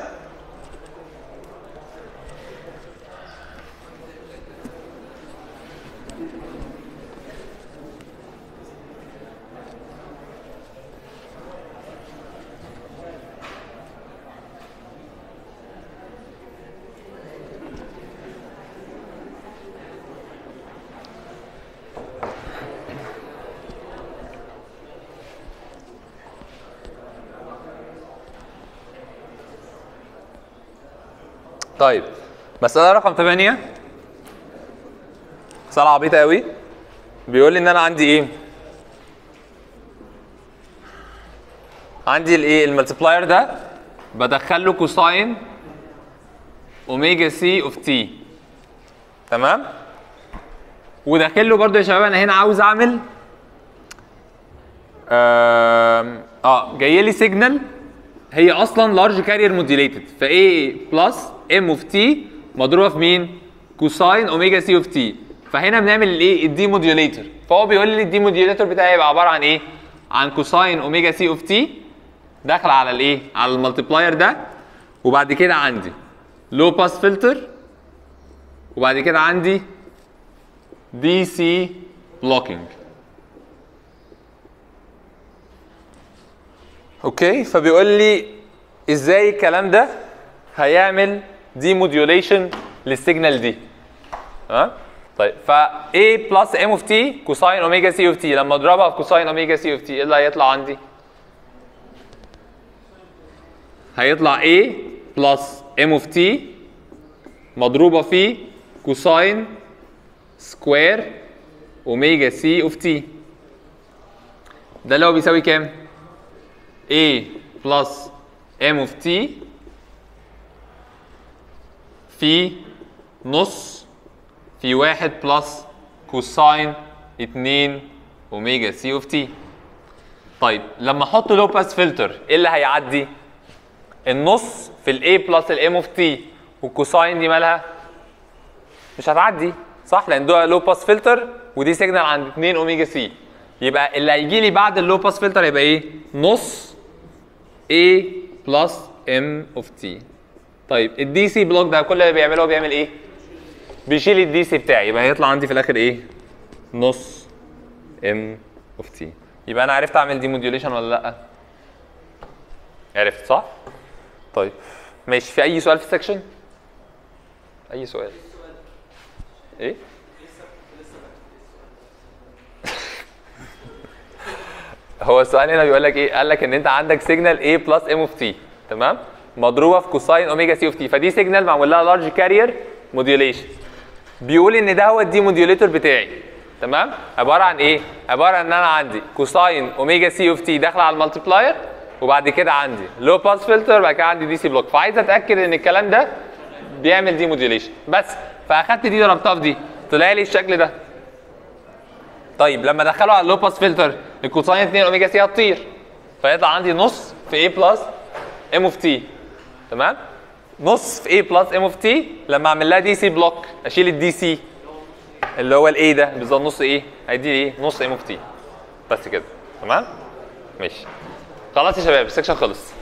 S1: طيب مسألة رقم 8 مسألة عبيطة قوي بيقول لي ان انا عندي ايه؟ عندي الايه الملتبلاير ده بدخل له كوساين اوميجا سي اوف تي تمام؟ وداخل له برضه يا شباب انا هنا عاوز اعمل آم، اه جايه لي سيجنال هي اصلا لارج كارير موديليتد فايه بلس ام اوف تي مضروبه في مين؟ كوساين اوميجا سي اوف تي فهنا بنعمل الايه؟ الدي موديوليتر فهو بيقول لي الدي موديوليتر بتاعي يبقى عباره عن ايه؟ عن كوساين اوميجا سي اوف تي داخله على الايه؟ على الملتبلاير ده وبعد كده عندي لو باس فلتر وبعد كده عندي دي سي بلوكينج اوكي فبيقول لي ازاي الكلام ده هيعمل دي موديوليشن للسيجنال دي تمام طيب ف A بلس M اوف تي كوساين اوميجا سي اوف تي لما اضربها في كوساين اوميجا سي اوف تي ايه اللي هيطلع عندي؟ هيطلع A بلس M اوف تي مضروبه في كوساين سكوير اوميجا سي اوف تي ده اللي هو بيساوي كام؟ A بلس M of T في نص في واحد بلس كوساين 2 اوميجا سي اوف تي طيب لما احط لو باس فلتر ايه اللي هيعدي النص في الاي بلس الام اوف تي والكوساين دي مالها مش هتعدي صح لان ده لو باس فلتر ودي سيجنال عند 2 اوميجا سي يبقى اللي هيجي لي بعد اللو باس فلتر يبقى ايه نص A بلس M اوف T طيب الدي سي بلوك ده كل اللي بيعمله هو بيعمل ايه بيشيل الدي سي بتاعي يبقى هيطلع عندي في الاخر ايه نص M اوف T يبقى انا عرفت اعمل دي موديوليشن ولا لا عرفت صح طيب ماشي في اي سؤال في السكشن اي سؤال ايه هو السؤال هنا بيقول لك ايه؟ قال لك ان انت عندك سيجنال A بلس ام اوف تي تمام؟ مضروبه في كوساين اوميجا سي اوف تي فدي سيجنال معمول لها لارج كارير موديوليشن بيقول ان ده هو الدي موديوليتور بتاعي تمام؟ عباره عن ايه؟ عباره عن ان انا عندي كوساين اوميجا سي اوف تي داخله على المالتيبلاير وبعد كده عندي لو باس فلتر بعد كده عندي دي سي بلوك فعايز اتاكد ان الكلام ده بيعمل دي موديوليشن بس فاخدت دي ضربتها في دي طلع لي الشكل ده طيب لما ادخله على اللو باس فلتر الكوساين 2 اوميجا سي هتطير فيطلع عندي نص في A بلس ام اوف تي تمام نص في A بلس ام اوف تي لما اعمل لها دي سي بلوك اشيل الدي سي اللي هو الاي ده بالظبط نص ايه هيدي ايه نص ام اوف تي بس كده تمام ماشي خلاص يا شباب السكشن خلص